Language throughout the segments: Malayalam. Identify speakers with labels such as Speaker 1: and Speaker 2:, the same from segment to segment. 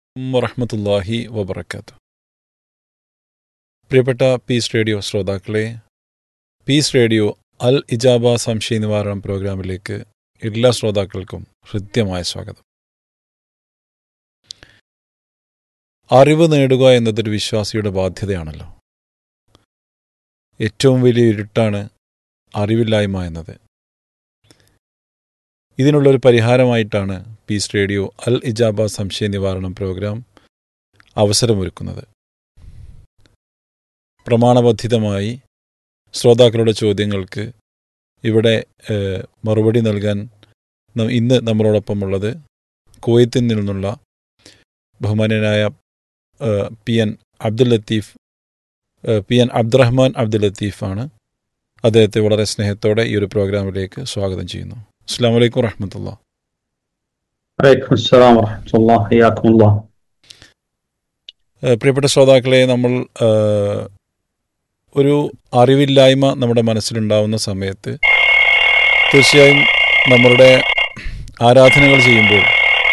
Speaker 1: വറഹമത്തല്ലാഹി വബർക്കാത്തു പ്രിയപ്പെട്ട പീസ് റേഡിയോ ശ്രോതാക്കളെ പീസ് റേഡിയോ അൽ ഇജാബ സംശയ നിവാരണം പ്രോഗ്രാമിലേക്ക് എല്ലാ ശ്രോതാക്കൾക്കും ഹൃദ്യമായ സ്വാഗതം അറിവ് നേടുക എന്നതൊരു വിശ്വാസിയുടെ ബാധ്യതയാണല്ലോ ഏറ്റവും വലിയ ഇരുട്ടാണ് അറിവില്ലായ്മ എന്നത് ഇതിനുള്ളൊരു പരിഹാരമായിട്ടാണ് പീസ് റേഡിയോ അൽ ഇജാബ സംശയ നിവാരണം പ്രോഗ്രാം അവസരമൊരുക്കുന്നത് പ്രമാണബദ്ധിതമായി ശ്രോതാക്കളുടെ ചോദ്യങ്ങൾക്ക് ഇവിടെ ഏഹ്, മറുപടി നൽകാൻ ന- ഇന്ന് നമ്മളോടൊപ്പമുള്ളത് കുവൈത്തിൽ നിന്നുള്ള ബഹുമാന്യനായ ഏഹ്, പി എൻ അബ്ദുൽ ലത്തീഫ് ഏഹ്, പി എൻ അബ്ദുറഹ്മാൻ അബ്ദുൽ ലത്തീഫാണ് അദ്ദേഹത്തെ വളരെ സ്നേഹത്തോടെ ഈ ഒരു പ്രോഗ്രാമിലേക്ക് സ്വാഗതം ചെയ്യുന്നു അസ്സാം വലൈക്കും വറഹമത്തുള്ള
Speaker 2: عليكم السلام ورحمة الله حياكم الله
Speaker 1: ഏഹ് പ്രിയപ്പെട്ട ശ്രോതാക്കളെ നമ്മൾ ഏഹ്, ഒരു അറിവില്ലായ്മ നമ്മുടെ മനസ്സിലുണ്ടാവുന്ന സമയത്ത് തീർച്ചയായും നമ്മളുടെ ആരാധനകൾ ചെയ്യുമ്പോൾ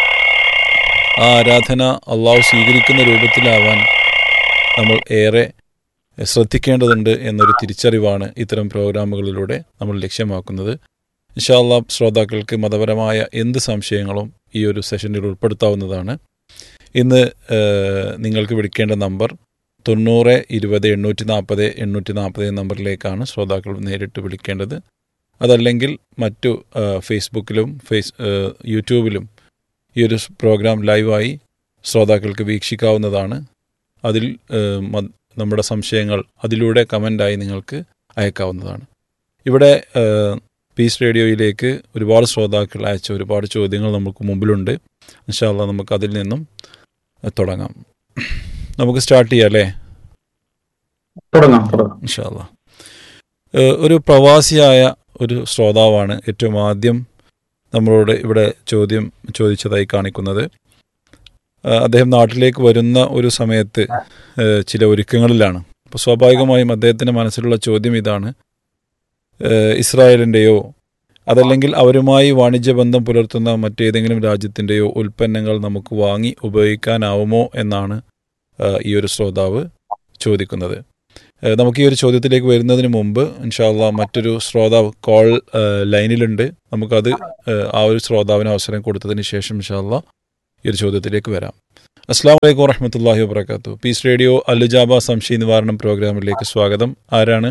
Speaker 1: ആ ആരാധന അള്ളാഹു സ്വീകരിക്കുന്ന രൂപത്തിലാവാൻ നമ്മൾ ഏറെ ശ്രദ്ധിക്കേണ്ടതുണ്ട് എന്നൊരു തിരിച്ചറിവാണ് ഇത്തരം പ്രോഗ്രാമുകളിലൂടെ നമ്മൾ ലക്ഷ്യമാക്കുന്നത് ഇൻഷാല്ലാ ശ്രോതാക്കൾക്ക് മതപരമായ എന്ത് സംശയങ്ങളും ഈ ഒരു സെഷനിൽ ഉൾപ്പെടുത്താവുന്നതാണ് ഇന്ന് ഏഹ്, നിങ്ങൾക്ക് വിളിക്കേണ്ട നമ്പർ തൊണ്ണൂറ് ഇരുപത് എണ്ണൂറ്റി നാൽപ്പത് എണ്ണൂറ്റി നാൽപ്പത് നമ്പറിലേക്കാണ് ശ്രോതാക്കൾ നേരിട്ട് വിളിക്കേണ്ടത് അതല്ലെങ്കിൽ മറ്റു ഏഹ്, ഫേസ്ബുക്കിലും ഫേസ് ഏഹ്, യൂട്യൂബിലും ഈ ഒരു സ് പ്രോഗ്രാം ലൈവായി ശ്രോതാക്കൾക്ക് വീക്ഷിക്കാവുന്നതാണ് അതിൽ ഏഹ്, മ- നമ്മുടെ സംശയങ്ങൾ അതിലൂടെ കമൻ്റായി നിങ്ങൾക്ക് അയക്കാവുന്നതാണ് ഇവിടെ ഏഹ്, പീസ് റേഡിയോയിലേക്ക് ഒരുപാട് ശ്രോതാക്കൾ അയച്ച ഒരുപാട് ചോദ്യങ്ങൾ നമുക്ക് മുമ്പിലുണ്ട് ഇൻഷാല്ല നമുക്ക് അതിൽ നിന്നും തുടങ്ങാം നമുക്ക് സ്റ്റാർട്ട് ചെയ്യാം അല്ലേ
Speaker 2: തുടങ്ങാം തുടങ്ങാം
Speaker 1: ഇൻഷാല്ല ഒരു പ്രവാസിയായ ഒരു ശ്രോതാവാണ് ഏറ്റവും ആദ്യം നമ്മളോട് ഇവിടെ ചോദ്യം ചോദിച്ചതായി കാണിക്കുന്നത് ഏഹ് അദ്ദേഹം നാട്ടിലേക്ക് വരുന്ന ഒരു സമയത്ത് ഏഹ് ചില ഒരുക്കങ്ങളിലാണ് അപ്പോൾ സ്വാഭാവികമായും അദ്ദേഹത്തിൻ്റെ മനസ്സിലുള്ള ചോദ്യം ഇതാണ് ഏഹ് ഇസ്രായേലിൻ്റെയോ അതല്ലെങ്കിൽ അവരുമായി വാണിജ്യ ബന്ധം പുലർത്തുന്ന മറ്റേതെങ്കിലും രാജ്യത്തിൻ്റെയോ ഉൽപ്പന്നങ്ങൾ നമുക്ക് വാങ്ങി ഉപയോഗിക്കാനാവുമോ എന്നാണ് ഏഹ് ഈ ഒരു ശ്രോതാവ് ചോദിക്കുന്നത് ഏഹ് നമുക്ക് ഈ ഒരു ചോദ്യത്തിലേക്ക് വരുന്നതിന് മുമ്പ് ഇൻഷാല്ല മറ്റൊരു ശ്രോതാവ് കോൾ ഏഹ് ലൈനിലുണ്ട് നമുക്കത് ഏഹ് ആ ഒരു ശ്രോതാവിന് അവസരം കൊടുത്തതിന് ശേഷം ഇൻഷാല്ല ഈ ഒരു ചോദ്യത്തിലേക്ക് വരാം അസ്സാം വലൈക്കും വറഹമത്തല്ലാഹി വാബർക്കാത്തു പീസ് റേഡിയോ അല്ലുജാബ സംശയ നിവാരണം പ്രോഗ്രാമിലേക്ക് സ്വാഗതം ആരാണ്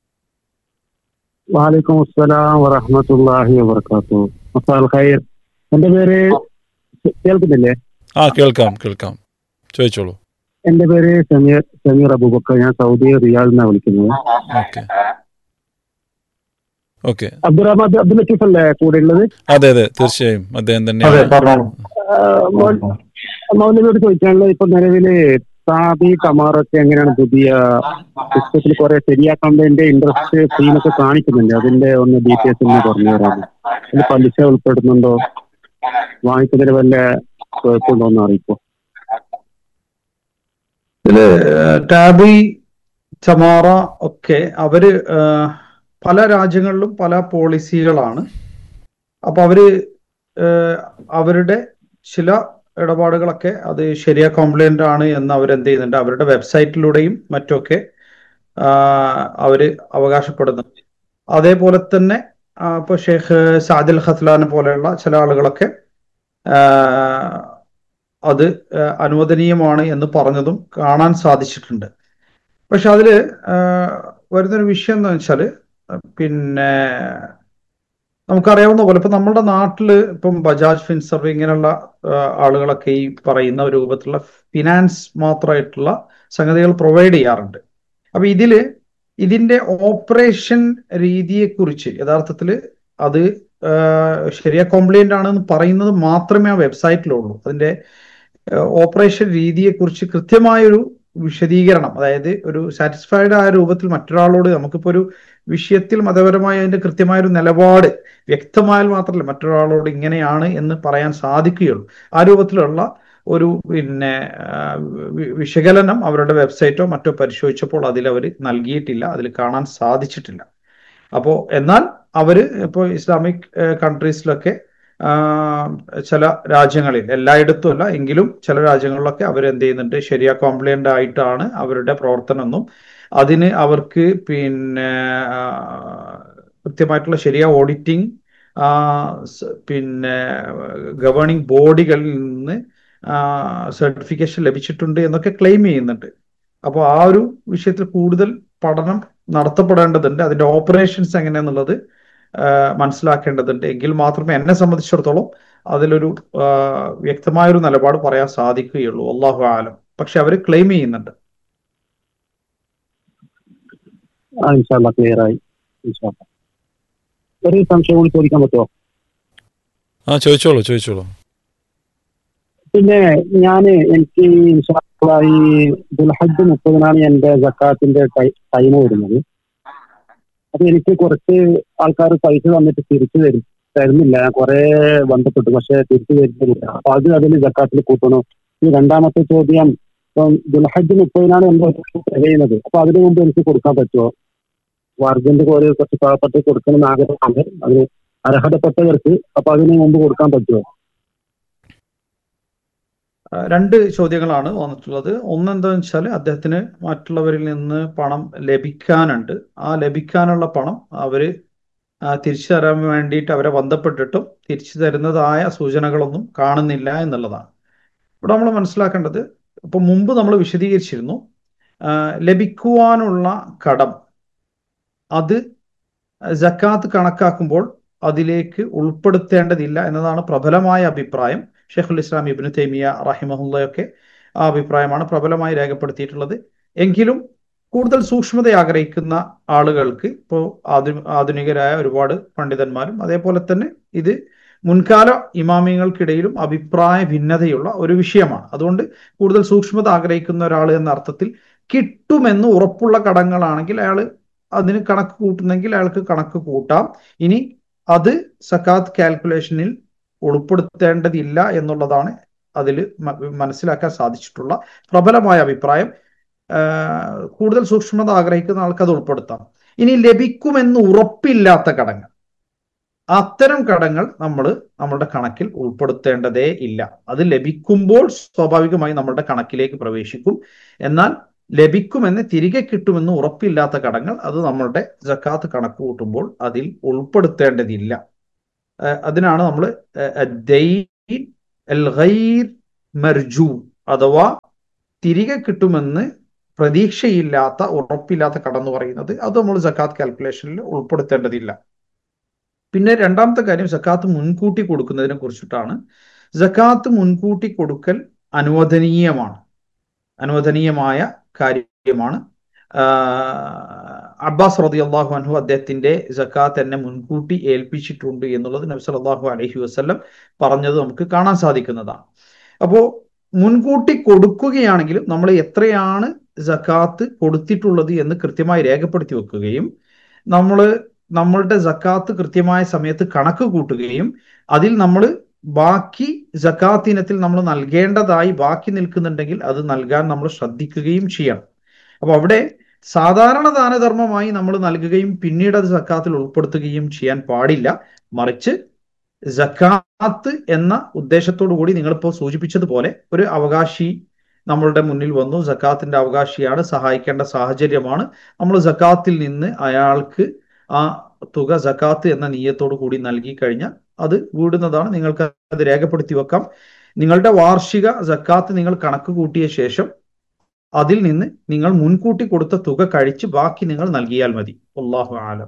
Speaker 3: വാലൈക്കും അസ്സലാം വറഹമത്തുള്ളാഹി വബർക്കാത്തു മസാൽ ഖൈർ എന്റെ പേര് കേൾക്കുന്നില്ലേ
Speaker 1: ആ കേൾക്കാം കേൾക്കാം ചോദിച്ചോളൂ
Speaker 3: എന്റെ പേര് സമീർ സമീർ അബൂബക്കർ ഞാൻ സൗദി റിയാദിൽ നിന്നാണ് വിളിക്കുന്നത്
Speaker 1: ഓക്കെ ഓക്കെ
Speaker 3: അബ്ദുറഹ്മാൻ അബ്ദുൽ ലത്തീഫ് അല്ലേ കൂടെ ഉള്ളത്
Speaker 1: അതെ അതെ തീർച്ചയായും അദ്ദേഹം
Speaker 2: അതെ
Speaker 1: തന്നെയാണ്
Speaker 2: പറഞ്ഞോളൂ
Speaker 3: മൗലവിയോട് ചോദിക്കാനുള്ളത് ഇപ്പൊ നിലവില് സാദി കമാറൊക്കെ എങ്ങനെയാണ് പുതിയ പുസ്തകത്തിൽ കുറെ ശരിയാക്കേണ്ടതിന്റെ ഇൻട്രസ്റ്റ് സീനൊക്കെ കാണിക്കുന്നുണ്ട് അതിന്റെ ഒന്ന് ഡീറ്റെയിൽസ് ഒന്ന് പറഞ്ഞു തരാമോ അതിൽ പലിശ ഉൾപ്പെടുന്നുണ്ടോ വാങ്ങിക്കുന്നതിന് വല്ല കുഴപ്പമുണ്ടോ എന്ന് അറിയിപ്പോ
Speaker 2: ഇതില് ടാബി ചമാറ ഒക്കെ അവര് ആ, പല രാജ്യങ്ങളിലും പല പോളിസികളാണ് അപ്പൊ അവര് ആ, അവരുടെ ചില ഇടപാടുകളൊക്കെ അത് ശരിയാ കംപ്ലൈന്റ് ആണ് എന്ന് അവരെന്ത് ചെയ്യുന്നുണ്ട് അവരുടെ വെബ്സൈറ്റിലൂടെയും മറ്റൊക്കെ ആ, അവര് അവകാശപ്പെടുന്നുണ്ട് അതേപോലെ തന്നെ ആ, ഇപ്പൊ ഷെയ്ഖ് സാദിൽ ഖസ്ലാനെ പോലെയുള്ള ചില ആളുകളൊക്കെ ആ, അത് ആ, അനുവദനീയമാണ് എന്ന് പറഞ്ഞതും കാണാൻ സാധിച്ചിട്ടുണ്ട് പക്ഷെ അതില് ആ, വരുന്നൊരു വിഷയം എന്ന് വെച്ചാല് പിന്നെ നമുക്കറിയാവുന്ന പോലെ ഇപ്പൊ നമ്മുടെ നാട്ടില് ഇപ്പം ബജാജ് ഫിൻസർവ് ഇങ്ങനെയുള്ള ആ, ആളുകളൊക്കെ ഈ പറയുന്ന രൂപത്തിലുള്ള ഫിനാൻസ് മാത്രമായിട്ടുള്ള സംഗതികൾ പ്രൊവൈഡ് ചെയ്യാറുണ്ട് അപ്പൊ ഇതില് ഇതിന്റെ ഓപ്പറേഷൻ രീതിയെക്കുറിച്ച് യഥാർത്ഥത്തിൽ അത് ആ, ശരിയാ കംപ്ലൈന്റ് ആണെന്ന് പറയുന്നത് മാത്രമേ ആ വെബ്സൈറ്റിലുള്ളൂ അതിന്റെ ഓപ്പറേഷൻ രീതിയെക്കുറിച്ച് കൃത്യമായൊരു വിശദീകരണം അതായത് ഒരു സാറ്റിസ്ഫൈഡ് ആയ രൂപത്തിൽ മറ്റൊരാളോട് നമുക്കിപ്പോ ഒരു വിഷയത്തിൽ മതപരമായ അതിന്റെ കൃത്യമായ ഒരു നിലപാട് വ്യക്തമായാൽ മാത്രമല്ല മറ്റൊരാളോട് ഇങ്ങനെയാണ് എന്ന് പറയാൻ സാധിക്കുകയുള്ളൂ ആ രൂപത്തിലുള്ള ഒരു പിന്നെ ആ, വി- വിശകലനം അവരുടെ വെബ്സൈറ്റോ മറ്റോ പരിശോധിച്ചപ്പോൾ അതിൽ അവർ നൽകിയിട്ടില്ല അതിൽ കാണാൻ സാധിച്ചിട്ടില്ല അപ്പോൾ എന്നാൽ അവര് ഇപ്പോൾ ഇസ്ലാമിക് കൺട്രീസിലൊക്കെ ആ, ചില രാജ്യങ്ങളിൽ എല്ലായിടത്തും അല്ല എങ്കിലും ചില രാജ്യങ്ങളിലൊക്കെ അവർ എന്ത് ചെയ്യുന്നുണ്ട് ശരിയാ കോംപ്ലിയൻ്റ് ആയിട്ടാണ് അവരുടെ പ്രവർത്തനം എന്നും അതിന് അവർക്ക് പിന്നെ ആ, കൃത്യമായിട്ടുള്ള ശരിയാ ഓഡിറ്റിംഗ് പിന്നെ ഗവേണിംഗ് ബോഡികളിൽ നിന്ന് സർട്ടിഫിക്കേഷൻ ലഭിച്ചിട്ടുണ്ട് എന്നൊക്കെ ക്ലെയിം ചെയ്യുന്നുണ്ട് അപ്പോൾ ആ ഒരു വിഷയത്തിൽ കൂടുതൽ പഠനം നടത്തപ്പെടേണ്ടതുണ്ട് അതിന്റെ ഓപ്പറേഷൻസ് എങ്ങനെയാന്നുള്ളത് ആ, മനസ്സിലാക്കേണ്ടതുണ്ട് എങ്കിൽ മാത്രമേ എന്നെ സംബന്ധിച്ചിടത്തോളം അതിലൊരു ആ, വ്യക്തമായൊരു നിലപാട് പറയാൻ സാധിക്കുകയുള്ളൂ അള്ളാഹു ആലം പക്ഷെ അവർ ക്ലെയിം ചെയ്യുന്നുണ്ട്
Speaker 3: ആ ഇൻഷാല്ല ക്ലിയർ ആയി ഇൻഷാല്ല ഒരു സംശയം കൂടി ചോദിക്കാൻ പറ്റുമോ
Speaker 1: ആ ചോദിച്ചോളൂ ചോദിച്ചോളൂ
Speaker 3: പിന്നെ ഞാന് എനിക്ക് ഇൻഷാല്ല ഈ ദുൽഹജ്ജ് മുപ്പതിനാണ് എന്റെ ജക്കാത്തിന്റെ ടൈം വരുന്നത് അപ്പൊ എനിക്ക് കുറച്ച് ആൾക്കാർ പൈസ തന്നിട്ട് തിരിച്ചു തരും തരുന്നില്ല ഞാൻ കുറെ ബന്ധപ്പെട്ടു പക്ഷെ തിരിച്ചു തരുന്നില്ല അപ്പൊ അത് അതിൽ ജക്കാത്തിൽ കൂട്ടണോ ഈ രണ്ടാമത്തെ ചോദ്യം ഇപ്പം ദുൽഹജ്ജ് മുപ്പതിനാണ് എന്റെ തികയുന്നത് അപ്പൊ അതിനു മുമ്പ് എനിക്ക് കൊടുക്കാൻ പറ്റുമോ വർഗന്റെ പോലെ കുറച്ച് പാവപ്പെട്ട് കൊടുക്കണമെന്ന് ആഗ്രഹമാണ് അതിന് അർഹതപ്പെട്ടവർക്ക് അപ്പൊ അതിന് മുമ്പ് കൊടുക്കാൻ പറ്റുമോ
Speaker 2: ആ, രണ്ട് ചോദ്യങ്ങളാണ് വന്നിട്ടുള്ളത് ഒന്ന് എന്താണെന്ന് വെച്ചാൽ അദ്ദേഹത്തിന് മറ്റുള്ളവരിൽ നിന്ന് പണം ലഭിക്കാനുണ്ട് ആ ലഭിക്കാനുള്ള പണം അവര് ആ, തിരിച്ചു തരാൻ വേണ്ടിയിട്ട് അവരെ ബന്ധപ്പെട്ടിട്ടും തിരിച്ചു തരുന്നതായ സൂചനകളൊന്നും കാണുന്നില്ല എന്നുള്ളതാണ് ഇവിടെ നമ്മൾ മനസ്സിലാക്കേണ്ടത് ഇപ്പൊ മുമ്പ് നമ്മൾ വിശദീകരിച്ചിരുന്നു ആ, ലഭിക്കുവാനുള്ള കടം അത് ജക്കാത്ത് കണക്കാക്കുമ്പോൾ അതിലേക്ക് ഉൾപ്പെടുത്തേണ്ടതില്ല എന്നതാണ് പ്രബലമായ അഭിപ്രായം ഷെയ്ഖുൽ ഇസ്ലാം ഇബ്നു തൈമിയ റഹിമഹുല്ലയൊക്കെ ആ അഭിപ്രായമാണ് പ്രബലമായി രേഖപ്പെടുത്തിയിട്ടുള്ളത് എങ്കിലും കൂടുതൽ സൂക്ഷ്മത ആഗ്രഹിക്കുന്ന ആളുകൾക്ക് ഇപ്പോൾ ആധു ആധുനികരായ ഒരുപാട് പണ്ഡിതന്മാരും അതേപോലെ തന്നെ ഇത് മുൻകാല ഇമാമിയങ്ങൾക്കിടയിലും അഭിപ്രായ ഭിന്നതയുള്ള ഒരു വിഷയമാണ് അതുകൊണ്ട് കൂടുതൽ സൂക്ഷ്മത ആഗ്രഹിക്കുന്ന ഒരാൾ എന്ന അർത്ഥത്തിൽ കിട്ടുമെന്ന് ഉറപ്പുള്ള കടങ്ങളാണെങ്കിൽ അയാൾ അതിന് കണക്ക് കൂട്ടുന്നെങ്കിൽ അയാൾക്ക് കണക്ക് കൂട്ടാം ഇനി അത് സക്കാത്ത് കാൽക്കുലേഷനിൽ ഉൾപ്പെടുത്തേണ്ടതില്ല എന്നുള്ളതാണ് അതിൽ മനസ്സിലാക്കാൻ സാധിച്ചിട്ടുള്ള പ്രബലമായ അഭിപ്രായം ആഹ് കൂടുതൽ സൂക്ഷ്മത ആഗ്രഹിക്കുന്ന ആൾക്ക് അത് ഉൾപ്പെടുത്താം ഇനി ലഭിക്കുമെന്ന് ഉറപ്പില്ലാത്ത കടങ്ങൾ അത്തരം കടങ്ങൾ നമ്മൾ നമ്മുടെ കണക്കിൽ ഉൾപ്പെടുത്തേണ്ടതേ ഇല്ല അത് ലഭിക്കുമ്പോൾ സ്വാഭാവികമായി നമ്മുടെ കണക്കിലേക്ക് പ്രവേശിക്കും എന്നാൽ ലഭിക്കുമെന്ന് തിരികെ കിട്ടുമെന്ന് ഉറപ്പില്ലാത്ത കടങ്ങൾ അത് നമ്മളുടെ ജക്കാത്ത് കണക്ക് കൂട്ടുമ്പോൾ അതിൽ ഉൾപ്പെടുത്തേണ്ടതില്ല ആഹ് അതിനാണ് നമ്മൾ മർജു അഥവാ തിരികെ കിട്ടുമെന്ന് പ്രതീക്ഷയില്ലാത്ത ഉറപ്പില്ലാത്ത കടം എന്ന് പറയുന്നത് അത് നമ്മൾ ജക്കാത്ത് കാൽക്കുലേഷനിൽ ഉൾപ്പെടുത്തേണ്ടതില്ല പിന്നെ രണ്ടാമത്തെ കാര്യം ജക്കാത്ത് മുൻകൂട്ടി കൊടുക്കുന്നതിനെ കുറിച്ചിട്ടാണ് ജക്കാത്ത് മുൻകൂട്ടി കൊടുക്കൽ അനുവദനീയമാണ് അനുവദനീയമായ കാര്യമാണ് ആഹ് അബ്ബാസ് റതി അള്ളാഹു അൻഹു അദ്ദേഹത്തിന്റെ ജക്കാത്ത് എന്നെ മുൻകൂട്ടി ഏൽപ്പിച്ചിട്ടുണ്ട് എന്നുള്ളത് നബി സല്ലല്ലാഹു അലൈഹി വസല്ലം പറഞ്ഞത് നമുക്ക് കാണാൻ സാധിക്കുന്നതാണ് അപ്പോൾ മുൻകൂട്ടി കൊടുക്കുകയാണെങ്കിലും നമ്മൾ എത്രയാണ് ജക്കാത്ത് കൊടുത്തിട്ടുള്ളത് എന്ന് കൃത്യമായി രേഖപ്പെടുത്തി വെക്കുകയും നമ്മൾ നമ്മളുടെ ജക്കാത്ത് കൃത്യമായ സമയത്ത് കണക്ക് കൂട്ടുകയും അതിൽ നമ്മൾ ബാക്കി ജക്കാത്ത് ഇനത്തിൽ നമ്മൾ നൽകേണ്ടതായി ബാക്കി നിൽക്കുന്നുണ്ടെങ്കിൽ അത് നൽകാൻ നമ്മൾ ശ്രദ്ധിക്കുകയും ചെയ്യണം അപ്പൊ അവിടെ സാധാരണ ദാനധർമ്മമായി നമ്മൾ നൽകുകയും പിന്നീട് അത് ജക്കാത്തിൽ ഉൾപ്പെടുത്തുകയും ചെയ്യാൻ പാടില്ല മറിച്ച് ജക്കാത്ത് എന്ന ഉദ്ദേശത്തോടു കൂടി നിങ്ങളിപ്പോൾ സൂചിപ്പിച്ചതുപോലെ ഒരു അവകാശി നമ്മളുടെ മുന്നിൽ വന്നു ജക്കാത്തിന്റെ അവകാശിയാണ് സഹായിക്കേണ്ട സാഹചര്യമാണ് നമ്മൾ ജക്കാത്തിൽ നിന്ന് അയാൾക്ക് ആ തുക ജക്കാത്ത് എന്ന നീയത്തോടു കൂടി നൽകി കഴിഞ്ഞാൽ അത് വീടുന്നതാണ് നിങ്ങൾക്ക് അത് രേഖപ്പെടുത്തി വെക്കാം നിങ്ങളുടെ വാർഷിക ജക്കാത്ത് നിങ്ങൾ കണക്ക് കൂട്ടിയ ശേഷം അതിൽ നിന്ന് നിങ്ങൾ മുൻകൂട്ടി കൊടുത്ത തുക കഴിച്ച് ബാക്കി നിങ്ങൾ നൽകിയാൽ മതി അള്ളാഹു ആലം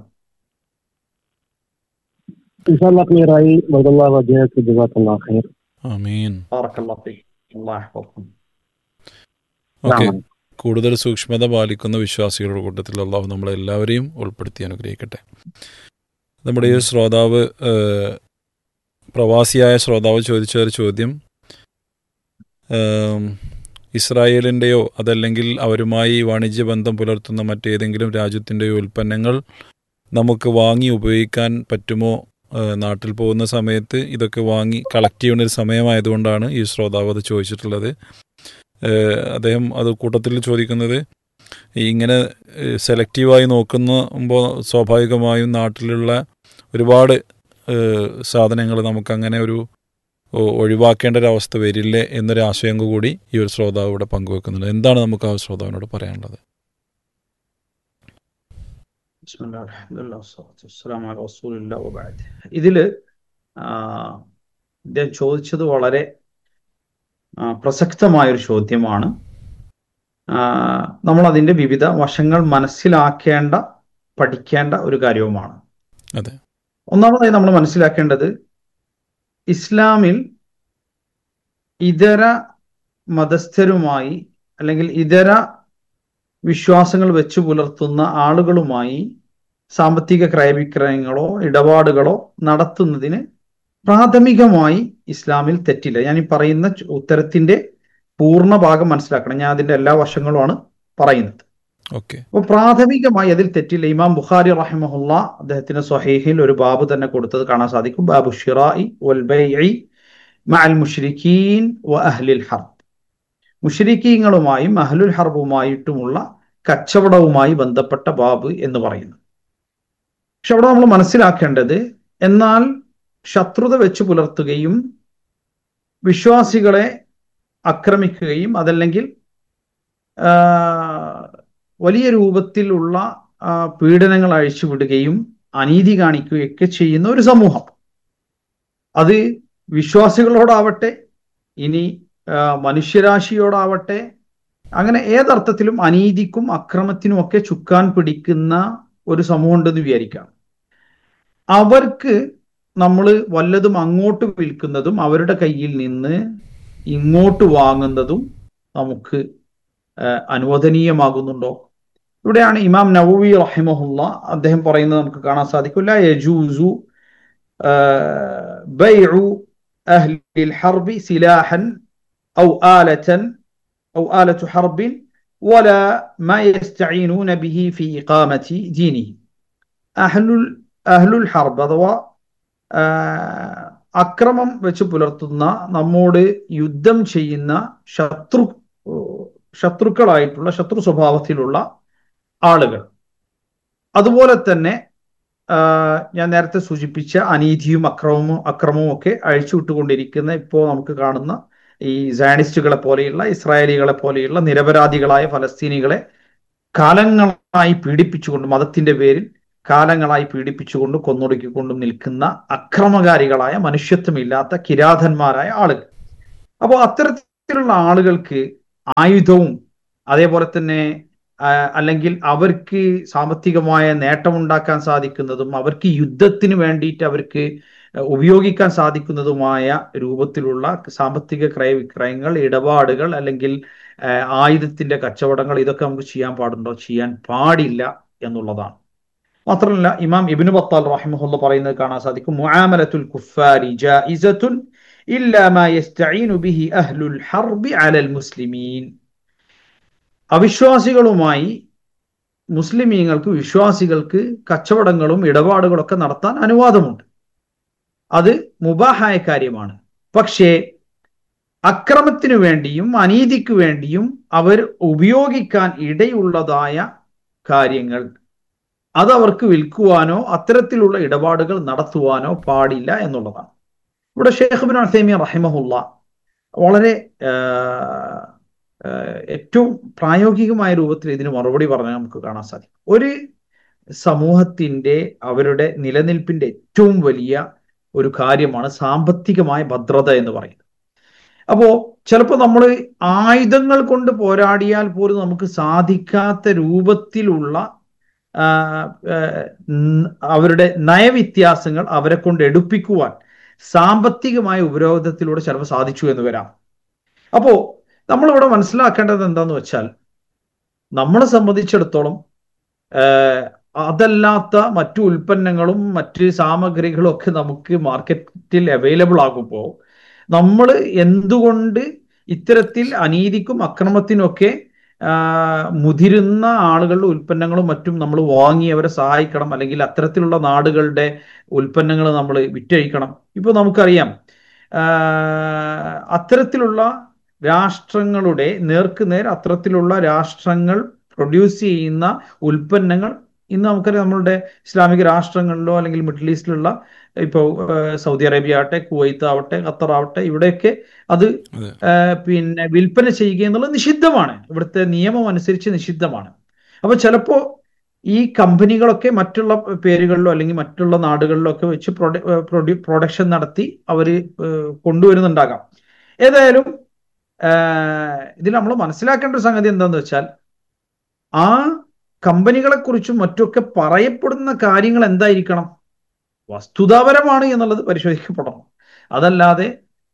Speaker 3: ഇൻഷാല്ല ക്ലിയർ ആയി വദല്ലാഹു വജഹക്ക് ജസാക്കല്ലാഹു ഖൈർ
Speaker 1: ആമീൻ
Speaker 2: ബാറക്കല്ലാഹു ഫീക്. അല്ലാഹു യഹ്ഫദ്ക്കും.
Speaker 1: ഓക്കെ
Speaker 3: അസ്സലാമു
Speaker 1: കൂടുതൽ സൂക്ഷ്മത പാലിക്കുന്ന വിശ്വാസികളുടെ കൂട്ടത്തിൽ അള്ളാഹു നമ്മളെല്ലാവരെയും ഉൾപ്പെടുത്തി അനുഗ്രഹിക്കട്ടെ നമ്മുടെ ഈ ശ്രോതാവ് ഏഹ്, പ്രവാസിയായ ശ്രോതാവ് ചോദിച്ച ഒരു ചോദ്യം ഏം, ഇസ്രായേലിൻ്റെയോ അതല്ലെങ്കിൽ അവരുമായി വാണിജ്യ ബന്ധം പുലർത്തുന്ന മറ്റേതെങ്കിലും രാജ്യത്തിൻ്റെയോ ഉൽപ്പന്നങ്ങൾ നമുക്ക് വാങ്ങി ഉപയോഗിക്കാൻ പറ്റുമോ ഏഹ്, നാട്ടിൽ പോകുന്ന സമയത്ത് ഇതൊക്കെ വാങ്ങി കളക്ട് ചെയ്യുന്ന ഒരു സമയമായതുകൊണ്ടാണ് ഈ ശ്രോതാവ് അത് ചോദിച്ചിട്ടുള്ളത് ഏഹ്, അദ്ദേഹം അത് കൂട്ടത്തിൽ ചോദിക്കുന്നത് ഈ ഇങ്ങനെ ഏഹ്, സെലക്റ്റീവായി നോക്കുമ്പോൾ സ്വാഭാവികമായും നാട്ടിലുള്ള ഒരുപാട് സാധനങ്ങൾ നമുക്കങ്ങനെ ഒരു ഒ- ഒഴിവാക്കേണ്ട ഒരു അവസ്ഥ വരില്ലേ എന്നൊരു ആശങ്ക കൂടി ഈ ഒരു ശ്രോതാവ് ഇവിടെ പങ്കുവെക്കുന്നുണ്ട് എന്താണ് നമുക്ക് ആ ശ്രോതാവിനോട് പറയാനുള്ളത്
Speaker 2: ബിസ്മില്ലാ, അൽഹംദുലില്ലാ, വസ്സലാത്തു വസ്സലാമു അലാ റസൂലില്ലാ വബഅദ്. ഇതില് ആ, ഇദ്ദേഹം ചോദിച്ചത് വളരെ ആ, പ്രസക്തമായൊരു ചോദ്യമാണ് ആ, നമ്മൾ അതിന്റെ വിവിധ വശങ്ങൾ മനസ്സിലാക്കേണ്ട പഠിക്കേണ്ട ഒരു കാര്യവുമാണ്
Speaker 1: അതെ
Speaker 2: ഒന്നാമതായി നമ്മൾ മനസ്സിലാക്കേണ്ടത് ഇസ്ലാമിൽ ഇതര മതസ്ഥരുമായി അല്ലെങ്കിൽ ഇതര വിശ്വാസങ്ങൾ വെച്ചു പുലർത്തുന്ന ആളുകളുമായി സാമ്പത്തിക ക്രയവിക്രയങ്ങളോ ഇടപാടുകളോ നടത്തുന്നതിന് പ്രാഥമികമായി ഇസ്ലാമിൽ തെറ്റില്ല ഞാൻ ഈ പറയുന്ന ചു- ഉത്തരത്തിന്റെ പൂർണ്ണ ഭാഗം മനസ്സിലാക്കണം ഞാൻ അതിന്റെ എല്ലാ വശങ്ങളുമാണ് പറയുന്നത്
Speaker 1: ഓക്കെ
Speaker 2: അപ്പൊ പ്രാഥമികമായി അതിൽ തെറ്റില്ല ഇമാം ബുഖാരി റഹിമഹുല്ല അദ്ദേഹത്തിന്റെ സ്വഹീഹിൽ ഒരു ബാബ് തന്നെ കൊടുത്തത് കാണാൻ സാധിക്കും ബാബു ഷിറായി വൽ ബൈഇ മഅൽ മുഷ്രിക്കീൻ വ അഹ്ലിൽ ഹർബ് മുഷ്രിക്കീങ്ങളുമായും അഹ്ലുൽ ഹർബുമായിട്ടുമുള്ള കച്ചവടവുമായി ബന്ധപ്പെട്ട ബാബ് എന്ന് പറയുന്നു പക്ഷെ അവിടെ നമ്മൾ മനസ്സിലാക്കേണ്ടത് എന്നാൽ ശത്രുത വെച്ച് പുലർത്തുകയും വിശ്വാസികളെ ആക്രമിക്കുകയും അതല്ലെങ്കിൽ ആ, വലിയ രൂപത്തിലുള്ള ആ, പീഡനങ്ങൾ അഴിച്ചുവിടുകയും അനീതി കാണിക്കുകയൊക്കെ ചെയ്യുന്ന ഒരു സമൂഹം അത് വിശ്വാസികളോടാവട്ടെ ഇനി ആ, മനുഷ്യരാശിയോടാവട്ടെ അങ്ങനെ ഏതർത്ഥത്തിലും അനീതിക്കും അക്രമത്തിനും ഒക്കെ ചുക്കാൻ പിടിക്കുന്ന ഒരു സമൂഹം ഉണ്ടെന്ന് വിചാരിക്കാം അവർക്ക് നമ്മൾ വല്ലതും അങ്ങോട്ട് വിൽക്കുന്നതും അവരുടെ കയ്യിൽ നിന്ന് ഇങ്ങോട്ട് വാങ്ങുന്നതും നമുക്ക് ആ, അനുവദനീയമാകുന്നുണ്ടോ ഇവിടെയാണ് ഇമാം നവവി റഹിമഹുല്ല അദ്ദേഹം പറയുന്നത് നമുക്ക് കാണാൻ സാധിക്കും ലാ യജൂസു ആ, ബൈഉ അഹ്ലിൽ ഹർബി സിലാഹൻ ഔ ആലതൻ ഔ ആലതു ഹർബിൻ ولا ما يستعينون به في إقامة دينهم അഹ്ലുൽ അഹ്ലുൽ ഹർബ് അഥവാ ആ, അക്രമം വെച്ച് പുലർത്തുന്ന നമ്മോട് യുദ്ധം ചെയ്യുന്ന ശത്രു ശത്രുക്കളായിട്ടുള്ള ശത്രു സ്വഭാവത്തിലുള്ള ആളുകൾ അതുപോലെ തന്നെ ആ, ഞാൻ നേരത്തെ സൂചിപ്പിച്ച അനീതിയും അക്രമവും അക്രമവും ഒക്കെ അഴിച്ചുവിട്ടുകൊണ്ടിരിക്കുന്ന ഇപ്പോൾ നമുക്ക് കാണുന്ന ഈ സയനിസ്റ്റുകളെ പോലെയുള്ള ഇസ്രായേലികളെ പോലെയുള്ള നിരപരാധികളായ ഫലസ്തീനികളെ കാലങ്ങളായി പീഡിപ്പിച്ചുകൊണ്ട് മതത്തിന്റെ പേരിൽ കാലങ്ങളായി പീഡിപ്പിച്ചുകൊണ്ട് കൊന്നൊടുക്കിക്കൊണ്ടും നിൽക്കുന്ന അക്രമകാരികളായ മനുഷ്യത്വമില്ലാത്ത കിരാതന്മാരായ ആളുകൾ അപ്പോൾ അത്തരത്തിലുള്ള ആളുകൾക്ക് ആയുധവും അതേപോലെ തന്നെ ആ, അല്ലെങ്കിൽ അവർക്ക് സാമ്പത്തികമായ നേട്ടമുണ്ടാക്കാൻ സാധിക്കുന്നതും അവർക്ക് യുദ്ധത്തിന് വേണ്ടിയിട്ട് അവർക്ക് ഉപയോഗിക്കാൻ സാധിക്കുന്നതുമായ രൂപത്തിലുള്ള സാമ്പത്തിക ക്രയവിക്രയങ്ങൾ ഇടപാടുകൾ അല്ലെങ്കിൽ ആ, ആയുധത്തിന്റെ കച്ചവടങ്ങൾ ഇതൊക്കെ നമുക്ക് ചെയ്യാൻ പാടുണ്ടോ ചെയ്യാൻ പാടില്ല എന്നുള്ളതാണ് മാത്രമല്ല ഇമാം ഇബ്നു ബത്താൽ റഹിമഹുല്ല പറയുന്നത് കാണാൻ സാധിക്കും മുആമലത്തുൽ കുഫാരി ജായിസത്തുൻ ഇല്ലാ മാ യസ്തഈനു ബിഹി അഹ്ലുൽ ഹർബി അലൽ മുസ്ലിമീൻ അവിശ്വാസികളുമായി മുസ്ലിമീങ്ങൾക്ക് വിശ്വാസികൾക്ക് കച്ചവടങ്ങളും ഇടപാടുകളൊക്കെ നടത്താൻ അനുവാദമുണ്ട് അത് മുബാഹായ കാര്യമാണ് പക്ഷേ അക്രമത്തിനു വേണ്ടിയും അനീതിക്ക് വേണ്ടിയും അവർ ഉപയോഗിക്കാൻ ഇടയുള്ളതായ കാര്യങ്ങൾ അത് അവർക്ക് വിൽക്കുവാനോ അത്തരത്തിലുള്ള ഇടപാടുകൾ നടത്തുവാനോ പാടില്ല എന്നുള്ളതാണ് ഇവിടെ ഷേഖ് ബിൻ അസൈമിയ റഹിമഹുല്ല വളരെ ആ, ആ, ഏറ്റവും പ്രായോഗികമായ രൂപത്തിൽ ഇതിന് മറുപടി പറഞ്ഞാൽ നമുക്ക് കാണാൻ സാധിക്കും ഒരു സമൂഹത്തിന്റെ അവരുടെ നിലനിൽപ്പിന്റെ ഏറ്റവും വലിയ ഒരു കാര്യമാണ് സാമ്പത്തികമായ ഭദ്രത എന്ന് പറയുന്നത് അപ്പോ ചിലപ്പോൾ നമ്മൾ ആയുധങ്ങൾ കൊണ്ട് പോരാടിയാൽ പോലും നമുക്ക് സാധിക്കാത്ത രൂപത്തിലുള്ള ആ, ആ, ന- അവരുടെ നയവ്യത്യാസങ്ങൾ അവരെ കൊണ്ട് എടുപ്പിക്കുവാൻ സാമ്പത്തികമായ ഉപരോധത്തിലൂടെ ചിലപ്പോൾ സാധിച്ചു എന്ന് വരാം അപ്പോ നമ്മളിവിടെ മനസ്സിലാക്കേണ്ടത് എന്താന്ന് വെച്ചാൽ നമ്മളെ സംബന്ധിച്ചിടത്തോളം ആഹ് അതല്ലാത്ത മറ്റു ഉൽപ്പന്നങ്ങളും മറ്റ് സാമഗ്രികളും ഒക്കെ നമുക്ക് മാർക്കറ്റിൽ അവൈലബിൾ ആകുമ്പോൾ നമ്മൾ എന്തുകൊണ്ട് ഇത്തരത്തിൽ അനീതിക്കും അക്രമത്തിനൊക്കെ ആഹ് മുതിരുന്ന ആളുകളുടെ ഉൽപ്പന്നങ്ങളും മറ്റും നമ്മൾ വാങ്ങി അവരെ സഹായിക്കണം അല്ലെങ്കിൽ അത്തരത്തിലുള്ള നാടുകളുടെ ഉൽപ്പന്നങ്ങൾ നമ്മൾ വിറ്റഴിക്കണം ഇപ്പൊ നമുക്കറിയാം ആഹ് അത്തരത്തിലുള്ള രാഷ്ട്രങ്ങളുടെ നേർക്കുനേർ അത്തരത്തിലുള്ള രാഷ്ട്രങ്ങൾ പ്രൊഡ്യൂസ് ചെയ്യുന്ന ഉൽപ്പന്നങ്ങൾ ഇന്ന് നമുക്കറിയാം നമ്മളുടെ ഇസ്ലാമിക രാഷ്ട്രങ്ങളിലോ അല്ലെങ്കിൽ മിഡിൽ ഈസ്റ്റിലുള്ള ഇപ്പോൾ സൗദി അറേബ്യ ആവട്ടെ കുവൈത്ത് ആവട്ടെ ഖത്തർ ആവട്ടെ ഇവിടെയൊക്കെ അത്
Speaker 1: അതെ
Speaker 2: ആ, പിന്നെ വിൽപ്പന ചെയ്യുക എന്നുള്ളത് നിഷിദ്ധമാണ് ഇവിടുത്തെ നിയമം അനുസരിച്ച് നിഷിദ്ധമാണ് അപ്പോൾ ചിലപ്പോൾ ഈ കമ്പനികളൊക്കെ മറ്റുള്ള പേരുകളിലോ അല്ലെങ്കിൽ മറ്റുള്ള നാടുകളിലോ ഒക്കെ വെച്ച് പ്രൊഡ- പ്രൊഡ്യൂ- പ്രൊഡക്ഷൻ നടത്തി അവർ കൊണ്ടുവരുന്നുണ്ടാകാം ഏതായാലും ഇതിൽ നമ്മൾ മനസ്സിലാക്കേണ്ട ഒരു സംഗതി എന്താണെന്ന് വെച്ചാൽ ആ കമ്പനികളെ കുറിച്ചും മറ്റൊക്കെ പറയപ്പെടുന്ന കാര്യങ്ങൾ എന്തായിരിക്കണം വസ്തുതാപരമാണ് എന്നുള്ളത് പരിശോധിക്കപ്പെടണം അതല്ലാതെ